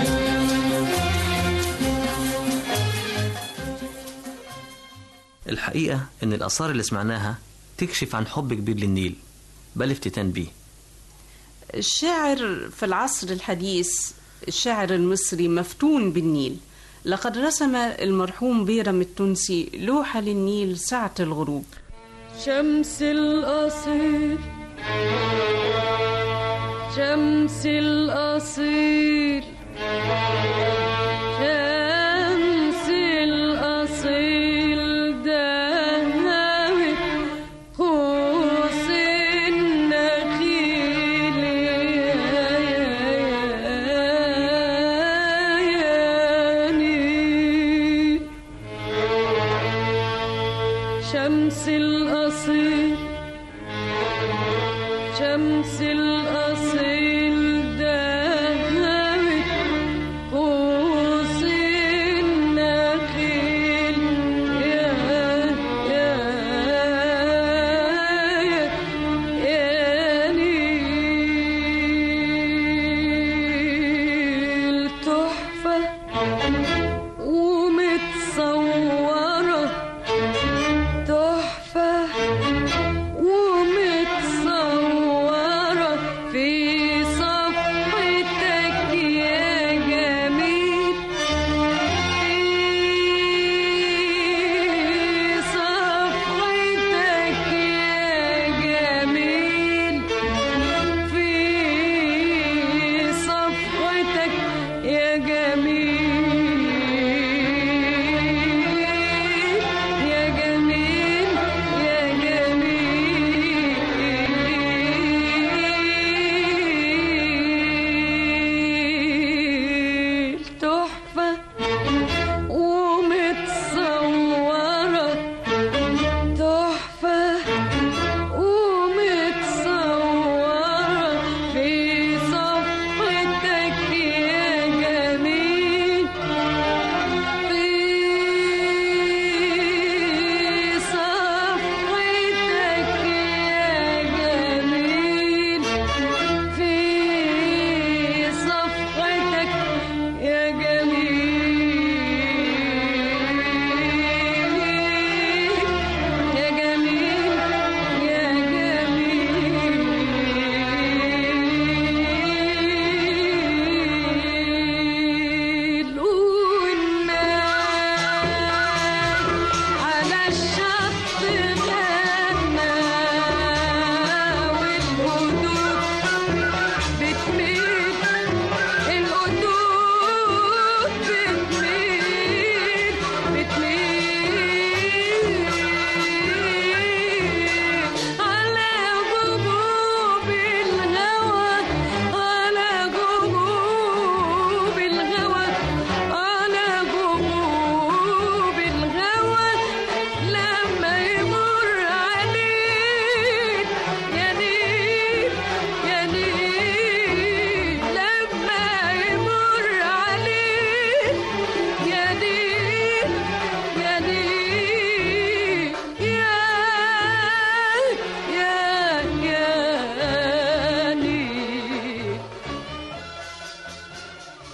S13: الحقيقة إن الآثار اللي سمعناها تكشف عن حب كبير للنيل بل افتتان بيه
S16: الشاعر في العصر الحديث الشاعر المصري مفتون بالنيل لقد رسم المرحوم بيرم التونسي لوحة للنيل ساعة الغروب
S14: شمس الأصيل شمس الأصيل شمس الأصيل دهمت قوس النخيل يا يا نيل شمس الأصيل شمس الأصيل دهمت قوس النخيل يا يا يا نيل تحفة ومتصورة تحفة ومتصورة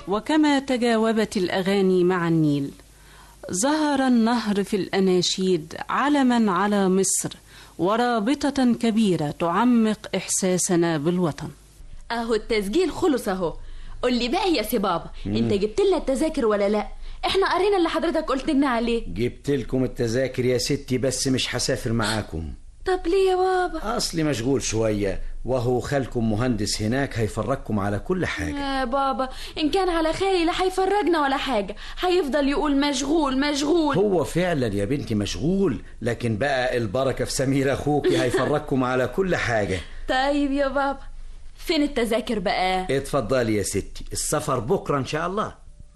S16: وكما تجاوبت الأغاني مع النيل ظهر النهر في الأناشيد علما على مصر ورابطة كبيرة تعمق إحساسنا بالوطن
S4: اهو التسجيل خلص اهو قول لي بقى يا سي بابا
S17: مم.
S4: انت جبت لنا التذاكر ولا لا احنا قرينا اللي حضرتك قلت لنا عليه
S17: جبت لكم التذاكر يا ستي بس مش هسافر معاكم
S4: طب ليه يا بابا
S17: اصلي مشغول شوية وهو خالكم مهندس هناك هيفرجكم على كل حاجة
S4: يا بابا ان كان على خالي لا هيفرجنا ولا حاجه هيفضل يقول مشغول مشغول
S17: هو فعلا يا بنتي مشغول لكن بقى البركة في سمير اخوك هيفرجكم على كل حاجة
S4: طيب يا بابا فين التذاكر بقى
S17: اتفضلي يا ستي السفر بكرة ان شاء الله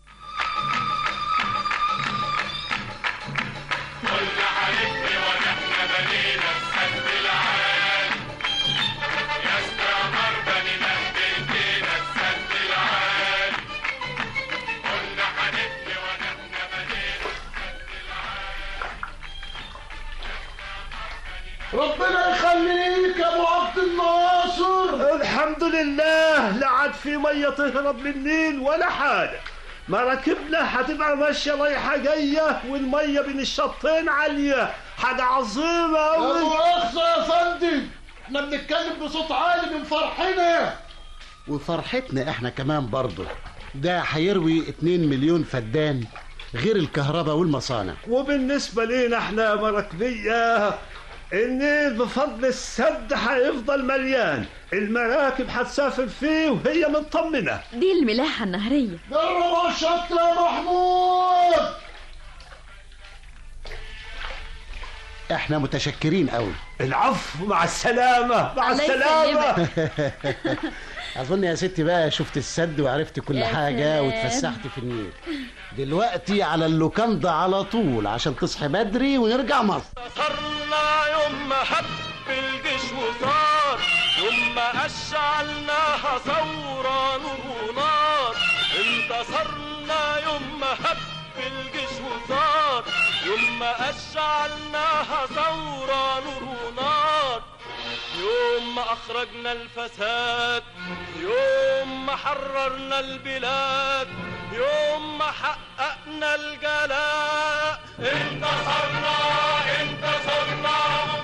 S1: ربنا يخليك يا ابو عبد الناصر
S21: الحمد لله لا عاد في ميه تهرب من النيل ولا حاجه مراكبنا هتبقى ماشيه رايحه جايه والميه بين الشطين عاليه حاجه عظيمه
S1: يا
S21: قوي
S1: مؤاخذة يا فندم احنا بنتكلم بصوت عالي من فرحنا
S15: وفرحتنا احنا كمان برضه ده هيروي 2 مليون فدان غير الكهرباء والمصانع
S21: وبالنسبه لينا احنا مراكبيه النيل بفضل السد هيفضل مليان المراكب هتسافر فيه وهي مطمنه
S4: دي الملاحه النهريه
S1: جرب الشط يا محمود
S15: احنا متشكرين قوي
S21: العفو مع السلامه مع
S15: الله
S21: السلامه
S15: اظن يا ستي بقى شفت السد وعرفت كل
S4: يا
S15: حاجه
S4: سلام.
S15: واتفسحت في النيل دلوقتي على اللوكاندا على طول عشان تصحي بدري ونرجع مصر
S20: صرنا يوم ما هب الجيش وصار يوم ما أشعلناها ثورة نور ونار انتصرنا يوم ما هب الجيش وصار يوم ما أشعلناها ثورة نور ونار يوم ما أخرجنا الفساد يوم ما حررنا البلاد يوم ما حققنا الجلاء انتصرنا انتصرنا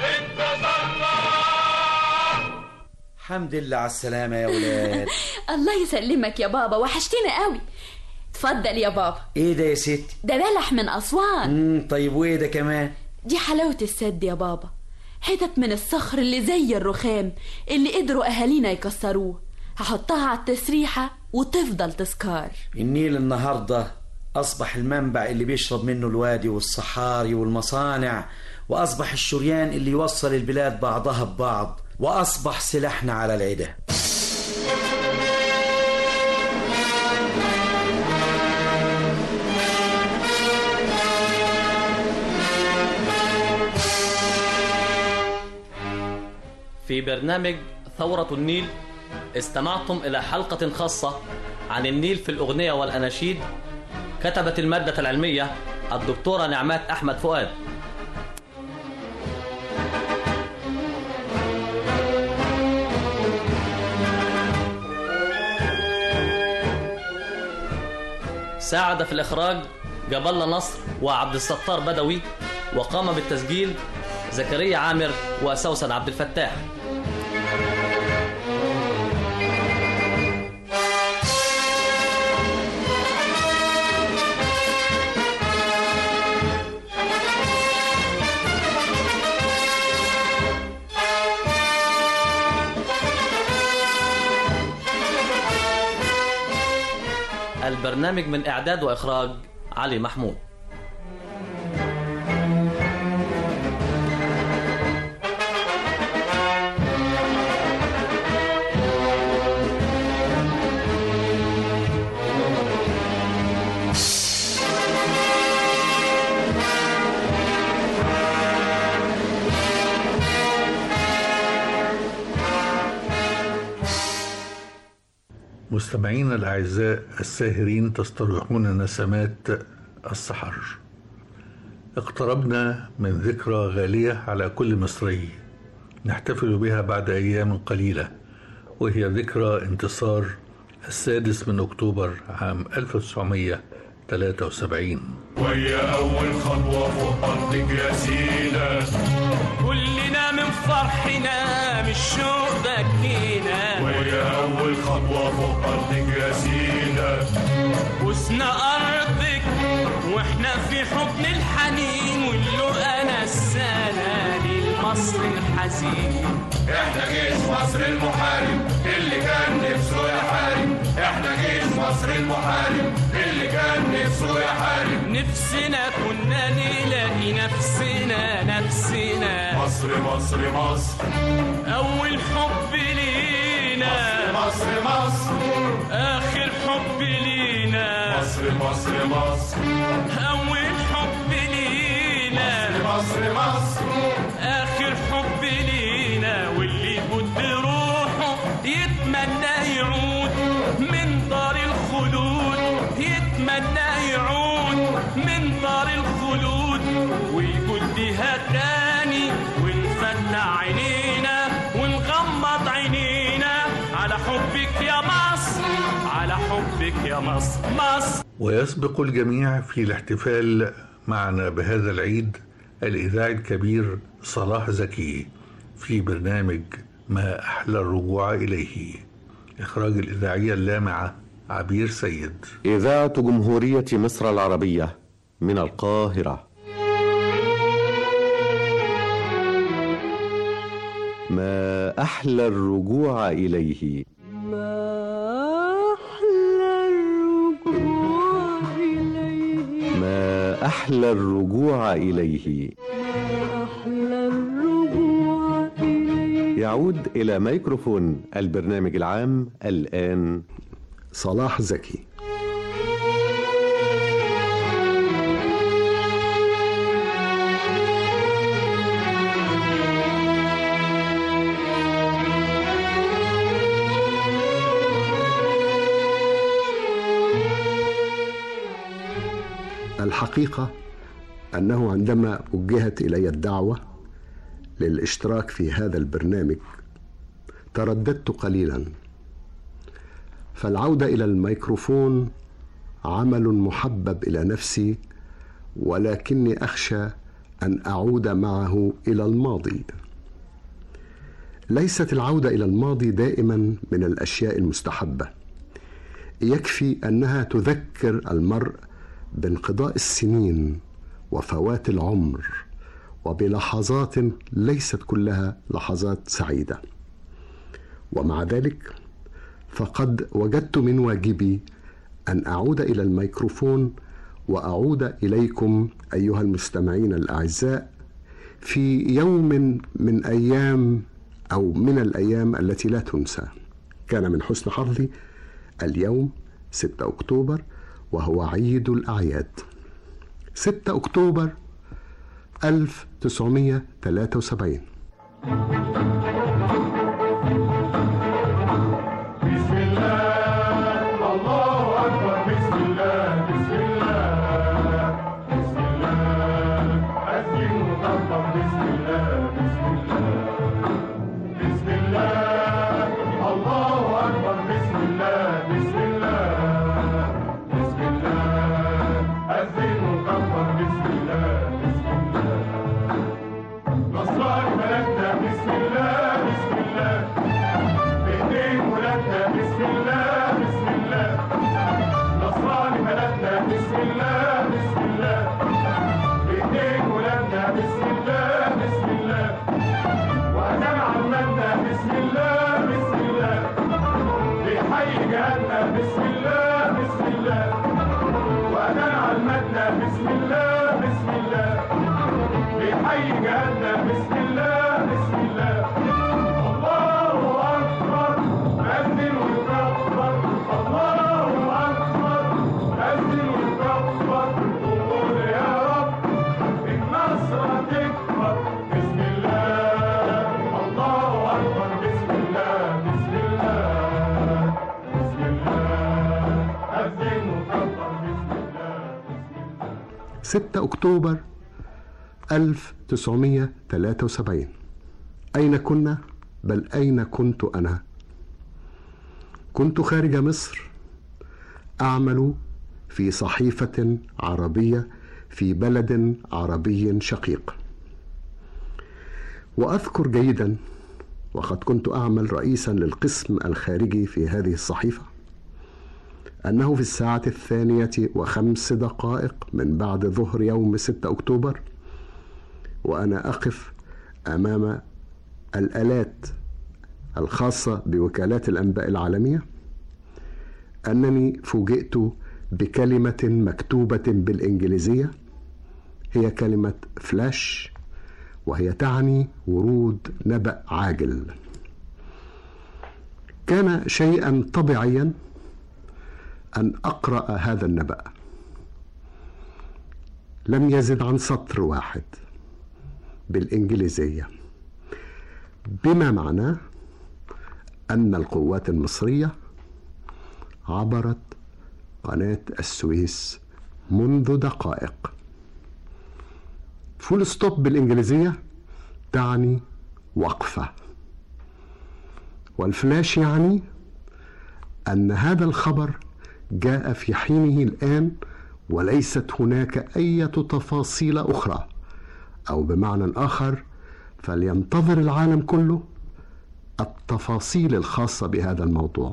S20: انتصرنا
S17: الحمد لله على السلامة يا ولاد
S4: الله يسلمك يا بابا وحشتنا قوي اتفضل يا بابا
S17: ايه ده يا ستي
S4: ده بلح من اسوان
S17: مم طيب وايه ده كمان
S4: دي حلاوه السد يا بابا حتت من الصخر اللي زي الرخام اللي قدروا اهالينا يكسروه هحطها على التسريحه وتفضل تذكار
S17: النيل النهاردة أصبح المنبع اللي بيشرب منه الوادي والصحاري والمصانع وأصبح الشريان اللي يوصل البلاد بعضها ببعض وأصبح سلاحنا على العدة
S13: في برنامج ثورة النيل استمعتم إلى حلقة خاصة عن النيل في الأغنية والأناشيد كتبت المادة العلمية الدكتورة نعمات أحمد فؤاد ساعد في الإخراج جاب الله نصر وعبد الستار بدوي وقام بالتسجيل زكريا عامر وسوسن عبد الفتاح البرنامج من إعداد وإخراج علي محمود
S2: مستمعينا الأعزاء الساهرين تستريحون نسمات السحر اقتربنا من ذكرى غالية على كل مصري نحتفل بها بعد أيام قليلة وهي ذكرى انتصار السادس من أكتوبر عام 1973
S20: ويا أول خطوة فوق أرضك يا سينا
S6: كلنا من فرحنا من الشوق بكينا
S20: ويا أول خطوة فوق أرضك يا سينا
S6: بوسنا أرضك وإحنا في حضن الحنين ونلو أنا السنة للمصر الحزين
S20: احنا جيش مصر المحارب اللي كان نفسه يحارب احنا جيش مصر المحارب اللي كان نفسه يحارب
S6: نفسنا كنا نلاقي نفسنا نفسنا
S20: مصر مصر مصر
S6: أول حب لينا
S20: مصر مصر
S6: آخر حب لينا
S20: مصر مصر مصر
S6: أول حب لينا
S20: مصر مصر
S6: آخر حب لينا واللي بد روحه يتمنى يعود من دار الخلود يتمنى يعود من دار الخلود ويقول ديها تاني ونفتح عينينا ونغمض عينينا على حبك يا مصر على حبك يا مصر مصر
S2: ويسبق الجميع في الاحتفال معنا بهذا العيد الإذاعي الكبير صلاح زكي في برنامج ما أحلى الرجوع إليه إخراج الإذاعية اللامعة عبير سيد
S22: إذاعة جمهورية مصر العربية من القاهرة ما أحلى الرجوع إليه ما أحلى الرجوع إليه يعود إلى ميكروفون البرنامج العام الآن
S18: صلاح زكي الحقيقة أنه عندما وجهت إلي الدعوة للاشتراك في هذا البرنامج ترددت قليلا فالعودة إلى الميكروفون عمل محبب إلى نفسي ولكني أخشى أن أعود معه إلى الماضي ليست العودة إلى الماضي دائما من الأشياء المستحبة يكفي أنها تذكر المرء بانقضاء السنين وفوات العمر وبلحظات ليست كلها لحظات سعيده ومع ذلك فقد وجدت من واجبي ان اعود الى الميكروفون واعود اليكم ايها المستمعين الاعزاء في يوم من ايام او من الايام التي لا تنسى كان من حسن حظي اليوم 6 اكتوبر وهو عيد الأعياد 6 أكتوبر 1973
S20: بسم الله الله أكبر بسم الله بسم الله بسم الله أذن وطبق بسم الله بسم الله بسم الله الله أكبر بسم الله بسم الله بسم الله أذن وطبق بسم الله بسم الله نصران بلدنا بسم الله بسم الله بإيدين ولادنا بسم الله بسم الله نصران بلدنا بسم الله بسم الله بإيدين ولادنا بسم الله بسم الله وأدام عمالنا بسم الله بسم الله بحي جهاتنا بسم الله بسم الله وأدام عمالنا بسم الله بسم الله بحي جهاتنا بسم الله بسم الله الله أكبر أذن ويكبر الله أكبر أذن ويكبر قول يا رب النصر تكبر بسم الله الله أكبر بسم الله بسم الله بسم الله أذن وكبر بسم الله
S18: 6 أكتوبر 1973 أين كنا؟ بل أين كنت أنا؟
S7: كنت خارج مصر اعمل في صحيفه عربيه في بلد عربي شقيق واذكر جيدا وقد كنت اعمل رئيسا للقسم الخارجي في هذه الصحيفه انه في الساعه الثانيه وخمس دقائق من بعد ظهر يوم 6 اكتوبر وانا اقف امام الالات الخاصه بوكالات الانباء العالميه انني فوجئت بكلمه مكتوبه بالانجليزيه هي كلمه فلاش وهي تعني ورود نبأ عاجل. كان شيئا طبيعيا أن أقرأ هذا النبأ. لم يزد عن سطر واحد بالإنجليزية بما معناه أن القوات المصرية عبرت قناة السويس منذ دقائق فول ستوب بالإنجليزية تعني وقفة والفلاش يعني أن هذا الخبر جاء في حينه الآن وليست هناك أي تفاصيل أخرى أو بمعنى آخر فلينتظر العالم كله التفاصيل الخاصة بهذا الموضوع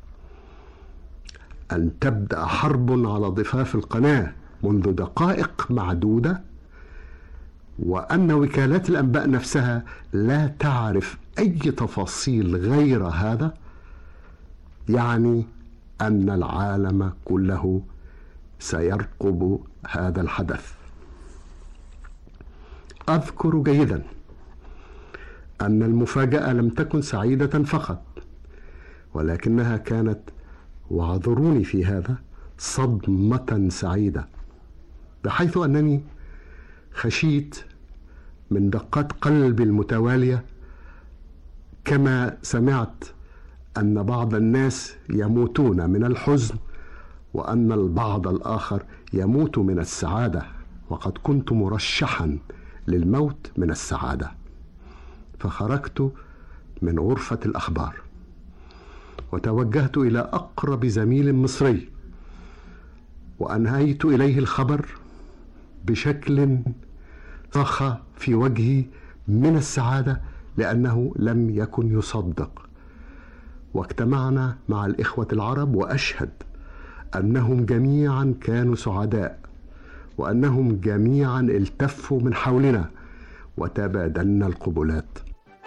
S7: أن تبدأ حرب على ضفاف القناة منذ دقائق معدودة وان وكالات الانباء نفسها لا تعرف اي تفاصيل غير هذا يعني ان العالم كله سيرقب هذا الحدث اذكر جيدا ان المفاجاه لم تكن سعيده فقط ولكنها كانت واعذروني في هذا صدمه سعيده بحيث انني خشيت من دقات قلبي المتواليه كما سمعت ان بعض الناس يموتون من الحزن وان البعض الاخر يموت من السعاده وقد كنت مرشحا للموت من السعاده فخرجت من غرفه الاخبار وتوجهت الى اقرب زميل مصري وانهيت اليه الخبر بشكل صخ في وجهي من السعاده لانه لم يكن يصدق واجتمعنا مع الاخوه العرب واشهد انهم جميعا كانوا سعداء وانهم جميعا التفوا من حولنا وتبادلنا القبلات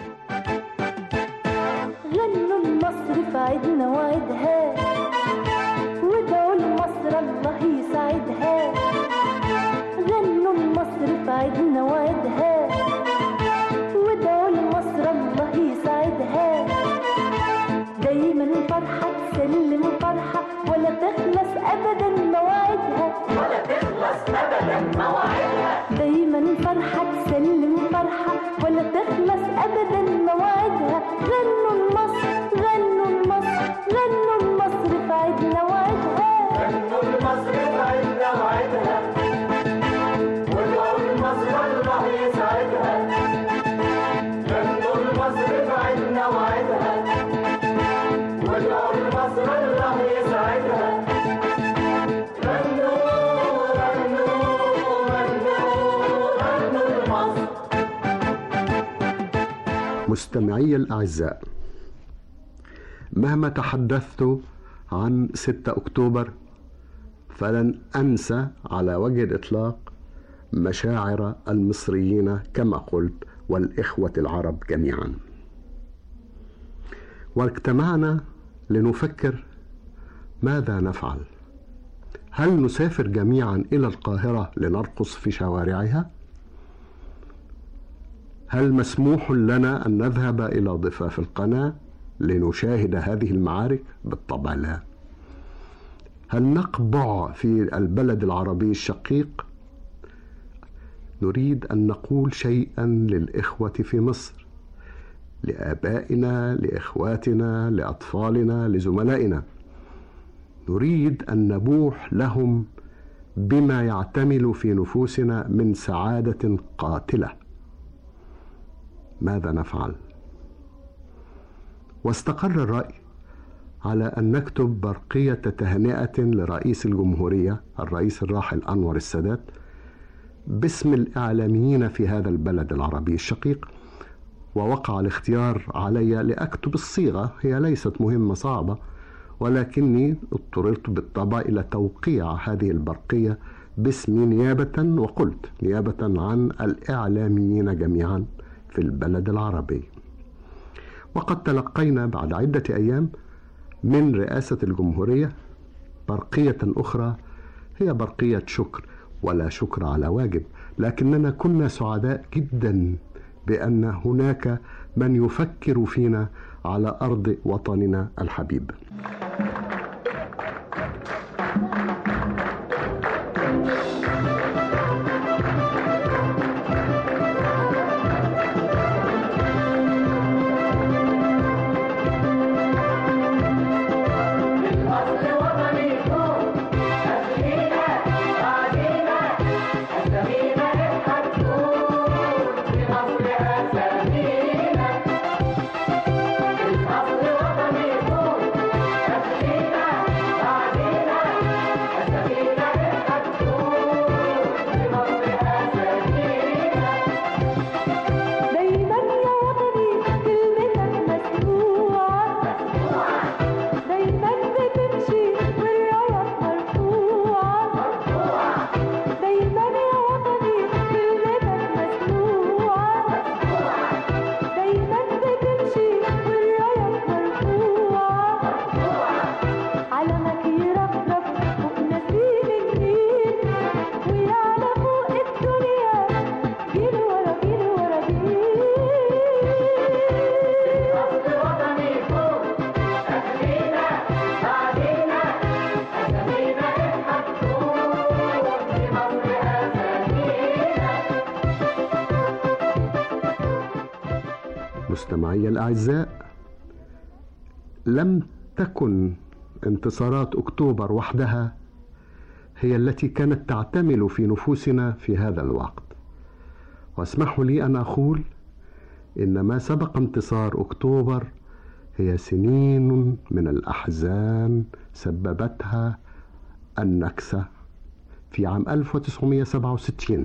S10: غنوا لمصر في عيدنا وعيدها وادعوا لمصر الله يسعدها غنوا لمصر في عيدنا وعيدها وادعوا لمصر الله يسعدها دايما فرحة تسلم فرحة ولا تخلص أبدا مواعيدها ولا تخلص أبدا مواعيدها دايما فرحة تسلم فرحة ولا تخلص أبدا مواعيدها غنوا لمصر غنوا لمصر غنوا لمصر في عيدنا وعيدها غنوا لمصر في عيدنا وعيدها وادعوا لمصر الله يسعدها غنوا لمصر في عيدنا وعيدها وادعوا لمصر الله يسعدها غنوا غنوا غنوا غنوا لمصر
S7: مستمعي الاعزاء مهما تحدثت عن 6 اكتوبر فلن انسى على وجه الاطلاق مشاعر المصريين كما قلت والاخوه العرب جميعا واجتمعنا لنفكر ماذا نفعل هل نسافر جميعا الى القاهره لنرقص في شوارعها هل مسموح لنا ان نذهب الى ضفاف القناه لنشاهد هذه المعارك بالطبع لا هل نقبع في البلد العربي الشقيق نريد ان نقول شيئا للاخوه في مصر لابائنا لاخواتنا لاطفالنا لزملائنا نريد ان نبوح لهم بما يعتمل في نفوسنا من سعاده قاتله ماذا نفعل واستقر الراي على أن نكتب برقية تهنئة لرئيس الجمهورية الرئيس الراحل أنور السادات باسم الإعلاميين في هذا البلد العربي الشقيق ووقع الاختيار علي لأكتب الصيغة هي ليست مهمة صعبة ولكني اضطررت بالطبع إلى توقيع هذه البرقية باسمي نيابة وقلت نيابة عن الإعلاميين جميعا في البلد العربي وقد تلقينا بعد عدة أيام من رئاسة الجمهورية برقية أخرى هي برقية شكر ولا شكر على واجب لكننا كنا سعداء جدا بأن هناك من يفكر فينا على أرض وطننا الحبيب
S10: دايما يا وطني كلمتك مسموعة دايما بتمشي والراية مرفوعة دايما يا وطني كلمتك مسموعة دايما بتمشي والراية مرفوعة علمك يرفرف فوق نسيم النيل ويعلى فوق الدنيا جيل ورا جيل ورا جيل أصل وطني فوق أهلينا بعدينا أسامينا اضحك فوق في مصر أسامينا
S7: مستمعي الأعزاء لم تكن انتصارات أكتوبر وحدها هي التي كانت تعتمل في نفوسنا في هذا الوقت واسمحوا لي أن أقول إن ما سبق انتصار أكتوبر هي سنين من الأحزان سببتها النكسة في عام 1967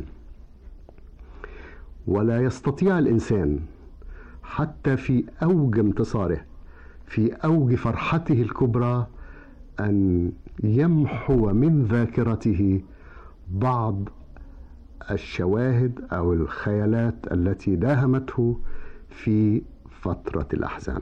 S7: ولا يستطيع الإنسان حتى في أوج انتصاره في أوج فرحته الكبرى أن يمحو من ذاكرته بعض الشواهد أو الخيالات التي داهمته في فترة الأحزان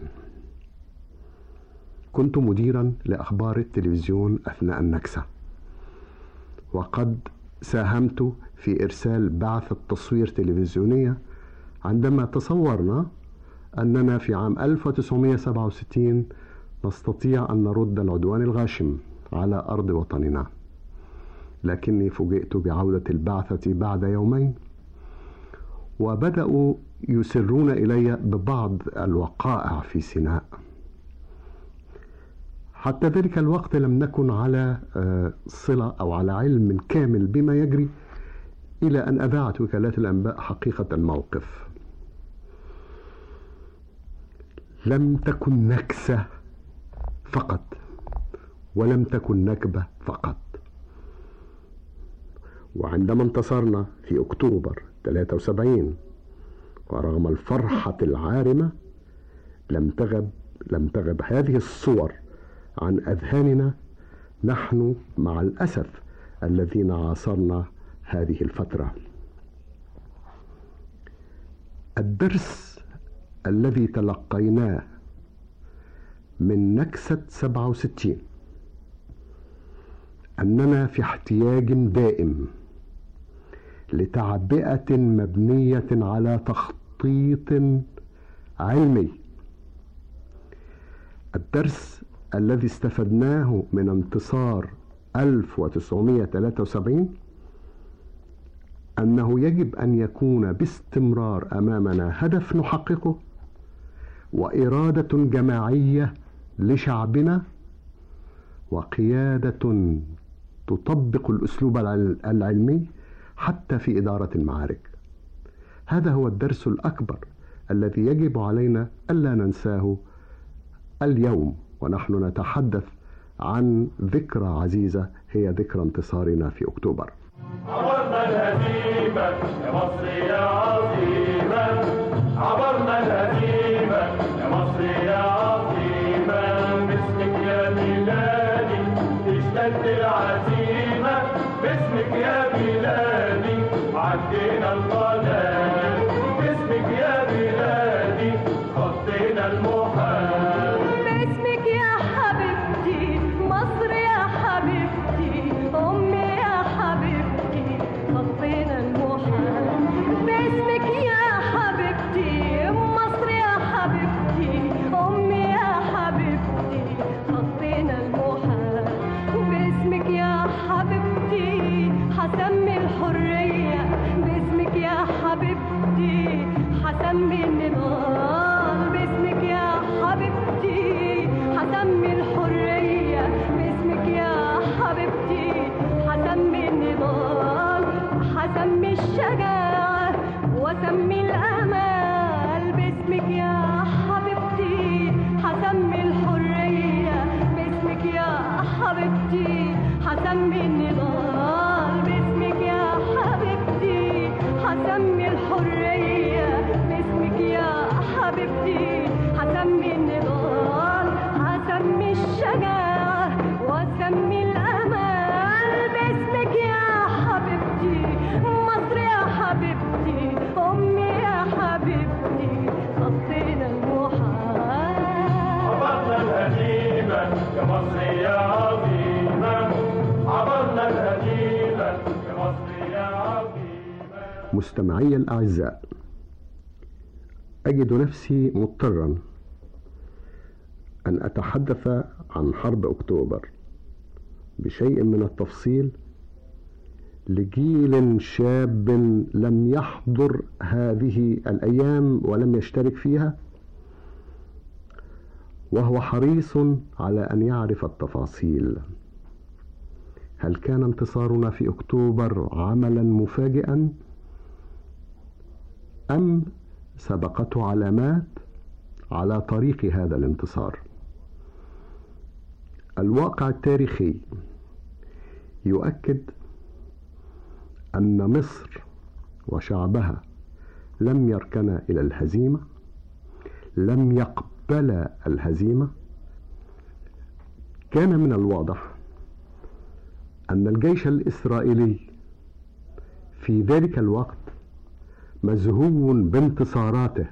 S7: كنت مديرا لأخبار التلفزيون أثناء النكسة وقد ساهمت في إرسال بعثة تصوير تلفزيونية عندما تصورنا أننا في عام 1967 نستطيع أن نرد العدوان الغاشم على أرض وطننا لكني فوجئت بعودة البعثة بعد يومين وبدأوا يسرون إلي ببعض الوقائع في سيناء حتى ذلك الوقت لم نكن على آه، صلة أو على علم كامل بما يجري إلى أن أذاعت وكالات الأنباء حقيقة الموقف لم تكن نكسة فقط ولم تكن نكبة فقط وعندما انتصرنا في أكتوبر 73 ورغم الفرحة العارمة لم تغب لم تغب هذه الصور عن أذهاننا نحن مع الأسف الذين عاصرنا هذه الفترة الدرس الذي تلقيناه من نكسة 67 أننا في احتياج دائم لتعبئة مبنية على تخطيط علمي الدرس الذي استفدناه من انتصار 1973 أنه يجب أن يكون باستمرار أمامنا هدف نحققه وإرادة جماعية لشعبنا وقيادة تطبق الأسلوب العل- العلمي حتى في إدارة المعارك هذا هو الدرس الأكبر الذي يجب علينا ألا ننساه اليوم ونحن نتحدث عن ذكرى عزيزة هي ذكرى انتصارنا في أكتوبر
S20: عبرنا الهزيمة يا مصر يا عظيمة عبرنا الهزيمة يا مصر يا عظيمة باسمك يا بلادي اشتد العزيمة باسمك يا بلادي عدينا القناة باسمك يا بلادي خطينا المحال
S10: باسمك يا حبيبتي مصر يا حبيبتي أمي يا حبيبتي خطينا المحال باسمك يا حبيبتي مصر يا حبيبتي أمي يا حبيبتي خطينا المحال باسمك يا حبيبتي حسمي الحرية باسمك يا حبيبتي حسمي النضال باسمك يا حبيبتي حسمي الحرية باسمك يا حبيبتي حسمي النضال حسمي الشجاعة وسمي الأمال باسمك يا حبيبتي حسمي الحرية باسمك يا حبيبتي حسمي النضال باسمك يا حبيبتي حسمي الحرية باسمك يا حبيبتي حسمي النضال حسمي الشجاعة وسمي الأمال باسمك يا حبيبتي مصر يا حبيبتي أمي يا حبيبتي خطينا المحال
S20: عبرنا الهزيمة يا مصر يا عظيمة عبرنا الهزيمة يا مصر يا عظيمة
S7: مستمعي الأعزاء أجد نفسي مضطرا أن أتحدث عن حرب أكتوبر بشيء من التفصيل لجيل شاب لم يحضر هذه الأيام ولم يشترك فيها وهو حريص على أن يعرف التفاصيل هل كان انتصارنا في أكتوبر عملا مفاجئا أم سبقته علامات على طريق هذا الانتصار الواقع التاريخي يؤكد أن مصر وشعبها لم يركنا إلى الهزيمة لم يقبل الهزيمة كان من الواضح أن الجيش الإسرائيلي في ذلك الوقت مزهو بانتصاراته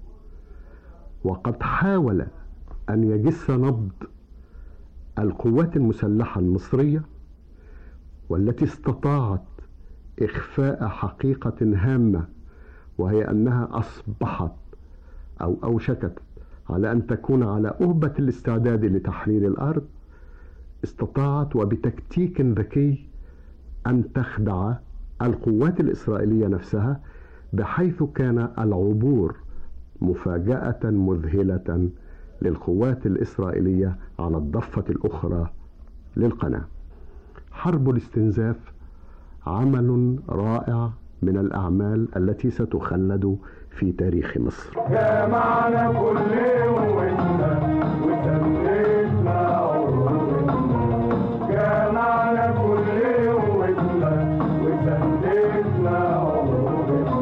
S7: وقد حاول أن يجس نبض القوات المسلحة المصرية والتي استطاعت إخفاء حقيقة هامة وهي أنها أصبحت أو أوشكت على أن تكون على أهبة الاستعداد لتحرير الأرض استطاعت وبتكتيك ذكي أن تخدع القوات الإسرائيلية نفسها بحيث كان العبور مفاجأة مذهلة للقوات الإسرائيلية على الضفة الأخرى للقناة. حرب الاستنزاف عمل رائع من الأعمال التي ستخلد في تاريخ مصر.
S20: جمعنا كل قوتنا وسميتنا عروتنا جمعنا كل قوتنا وسميتنا عروتنا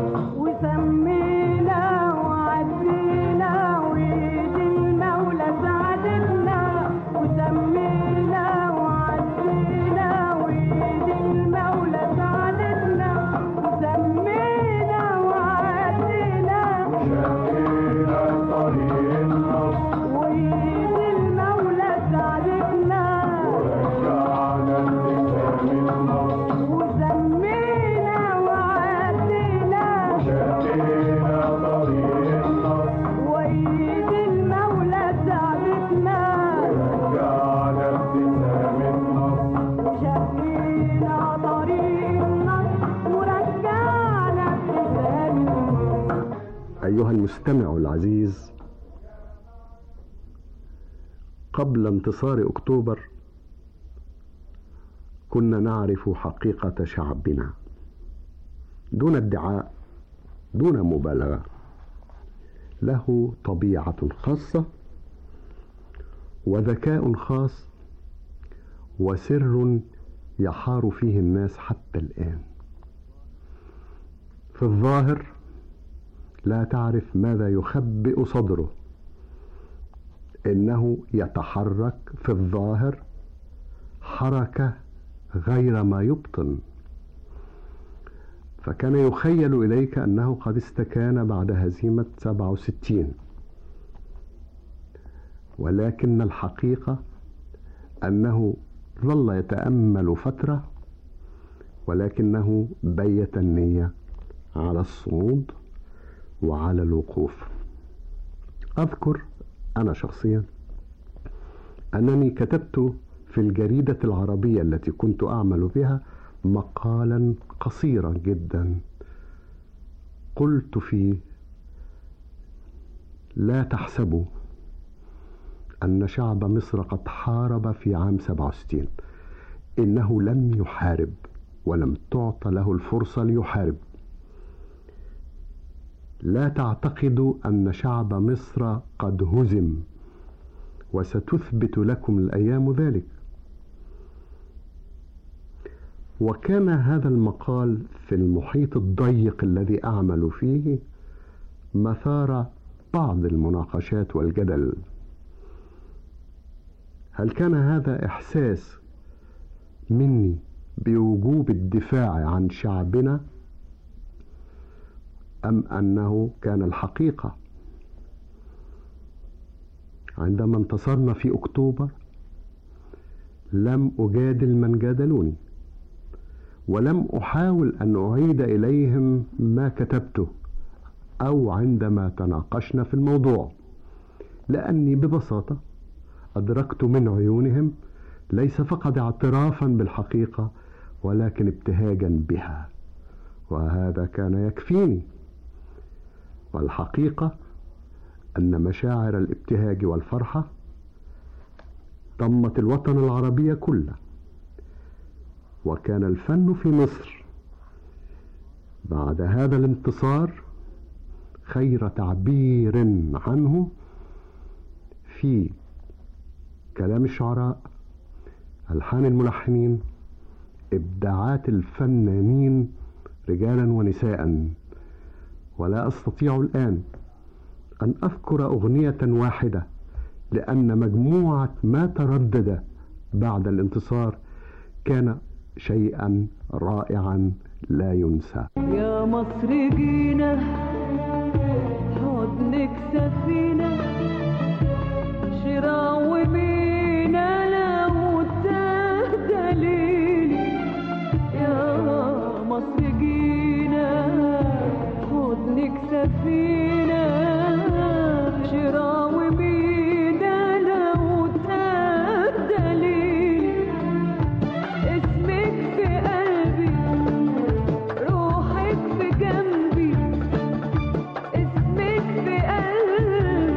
S10: وسمينا وعدينا وإيد المولى ساعدتنا وسمينا وعدينا وإيد المولى ساعدتنا وسمينا وعدينا
S20: شقينا طريق النصر
S10: وإيد المولى ساعدتنا
S20: ورجعنا الختام النصر
S10: وسمينا وعدينا
S20: شقينا طريق النصر
S10: وإيد المولى ساعدتنا
S20: ورجعنا الختام النصر
S10: وشقينا طريق النصر ورجعنا ابتسام النصر
S7: أيها المستمع العزيز قبل انتصار أكتوبر كنا نعرف حقيقة شعبنا دون ادعاء دون مبالغة له طبيعة خاصة وذكاء خاص وسر يحار فيه الناس حتى الآن في الظاهر لا تعرف ماذا يخبئ صدره انه يتحرك في الظاهر حركه غير ما يبطن فكان يخيل اليك انه قد استكان بعد هزيمه 67 ولكن الحقيقه انه ظل يتامل فتره ولكنه بيت النيه على الصمود وعلى الوقوف اذكر انا شخصيا انني كتبت في الجريده العربيه التي كنت اعمل بها مقالا قصيرا جدا قلت فيه لا تحسبوا ان شعب مصر قد حارب في عام 67 انه لم يحارب ولم تعط له الفرصه ليحارب لا تعتقدوا ان شعب مصر قد هزم وستثبت لكم الايام ذلك وكان هذا المقال في المحيط الضيق الذي اعمل فيه مثار بعض المناقشات والجدل هل كان هذا احساس مني بوجوب الدفاع عن شعبنا ام انه كان الحقيقه عندما انتصرنا في اكتوبر لم اجادل من جادلوني ولم احاول ان اعيد اليهم ما كتبته او عندما تناقشنا في الموضوع لاني ببساطه ادركت من عيونهم ليس فقط اعترافا بالحقيقه ولكن ابتهاجا بها وهذا كان يكفيني والحقيقه ان مشاعر الابتهاج والفرحه ضمت الوطن العربي كله وكان الفن في مصر بعد هذا الانتصار خير تعبير عنه في كلام الشعراء الحان الملحنين ابداعات الفنانين رجالا ونساء ولا استطيع الان ان اذكر اغنيه واحده لان مجموعه ما تردد بعد الانتصار كان شيئا رائعا لا ينسى
S10: يا مصر جينا حضنك سفينة شراع ومينا لو دليل يا مصر جينا حضنك سفينة شراع ومينا لو دليل اسمك في قلبي روحك في جنبي اسمك في قلبي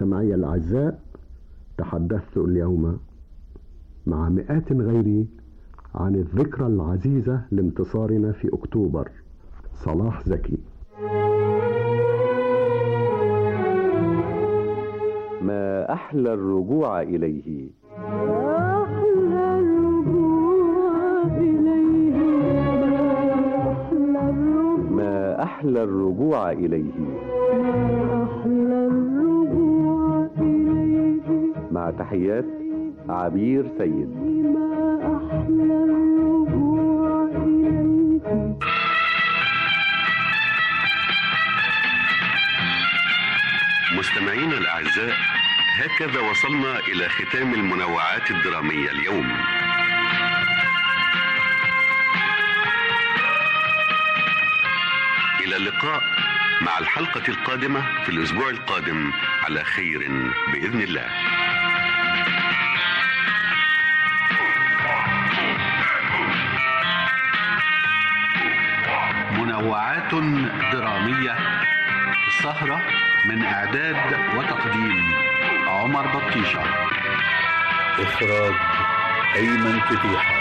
S7: مستمعي الأعزاء تحدثت اليوم مع مئات غيري عن الذكرى العزيزة لانتصارنا في أكتوبر صلاح زكي
S22: ما أحلى الرجوع إليه
S10: أحلى الرجوع إليه أحلى الرجوع
S22: ما أحلى الرجوع إليه
S10: أحلى الرجوع إليه
S22: مع تحيات عبير سيد
S10: ما أحلى الرجوع إليه
S3: مستمعينا الأعزاء هكذا وصلنا إلى ختام المنوعات الدرامية اليوم إلى اللقاء مع الحلقة القادمة في الأسبوع القادم على خير بإذن الله
S2: منوعات درامية السهرة من إعداد وتقديم عمر بطيشة إخراج أيمن فتيحة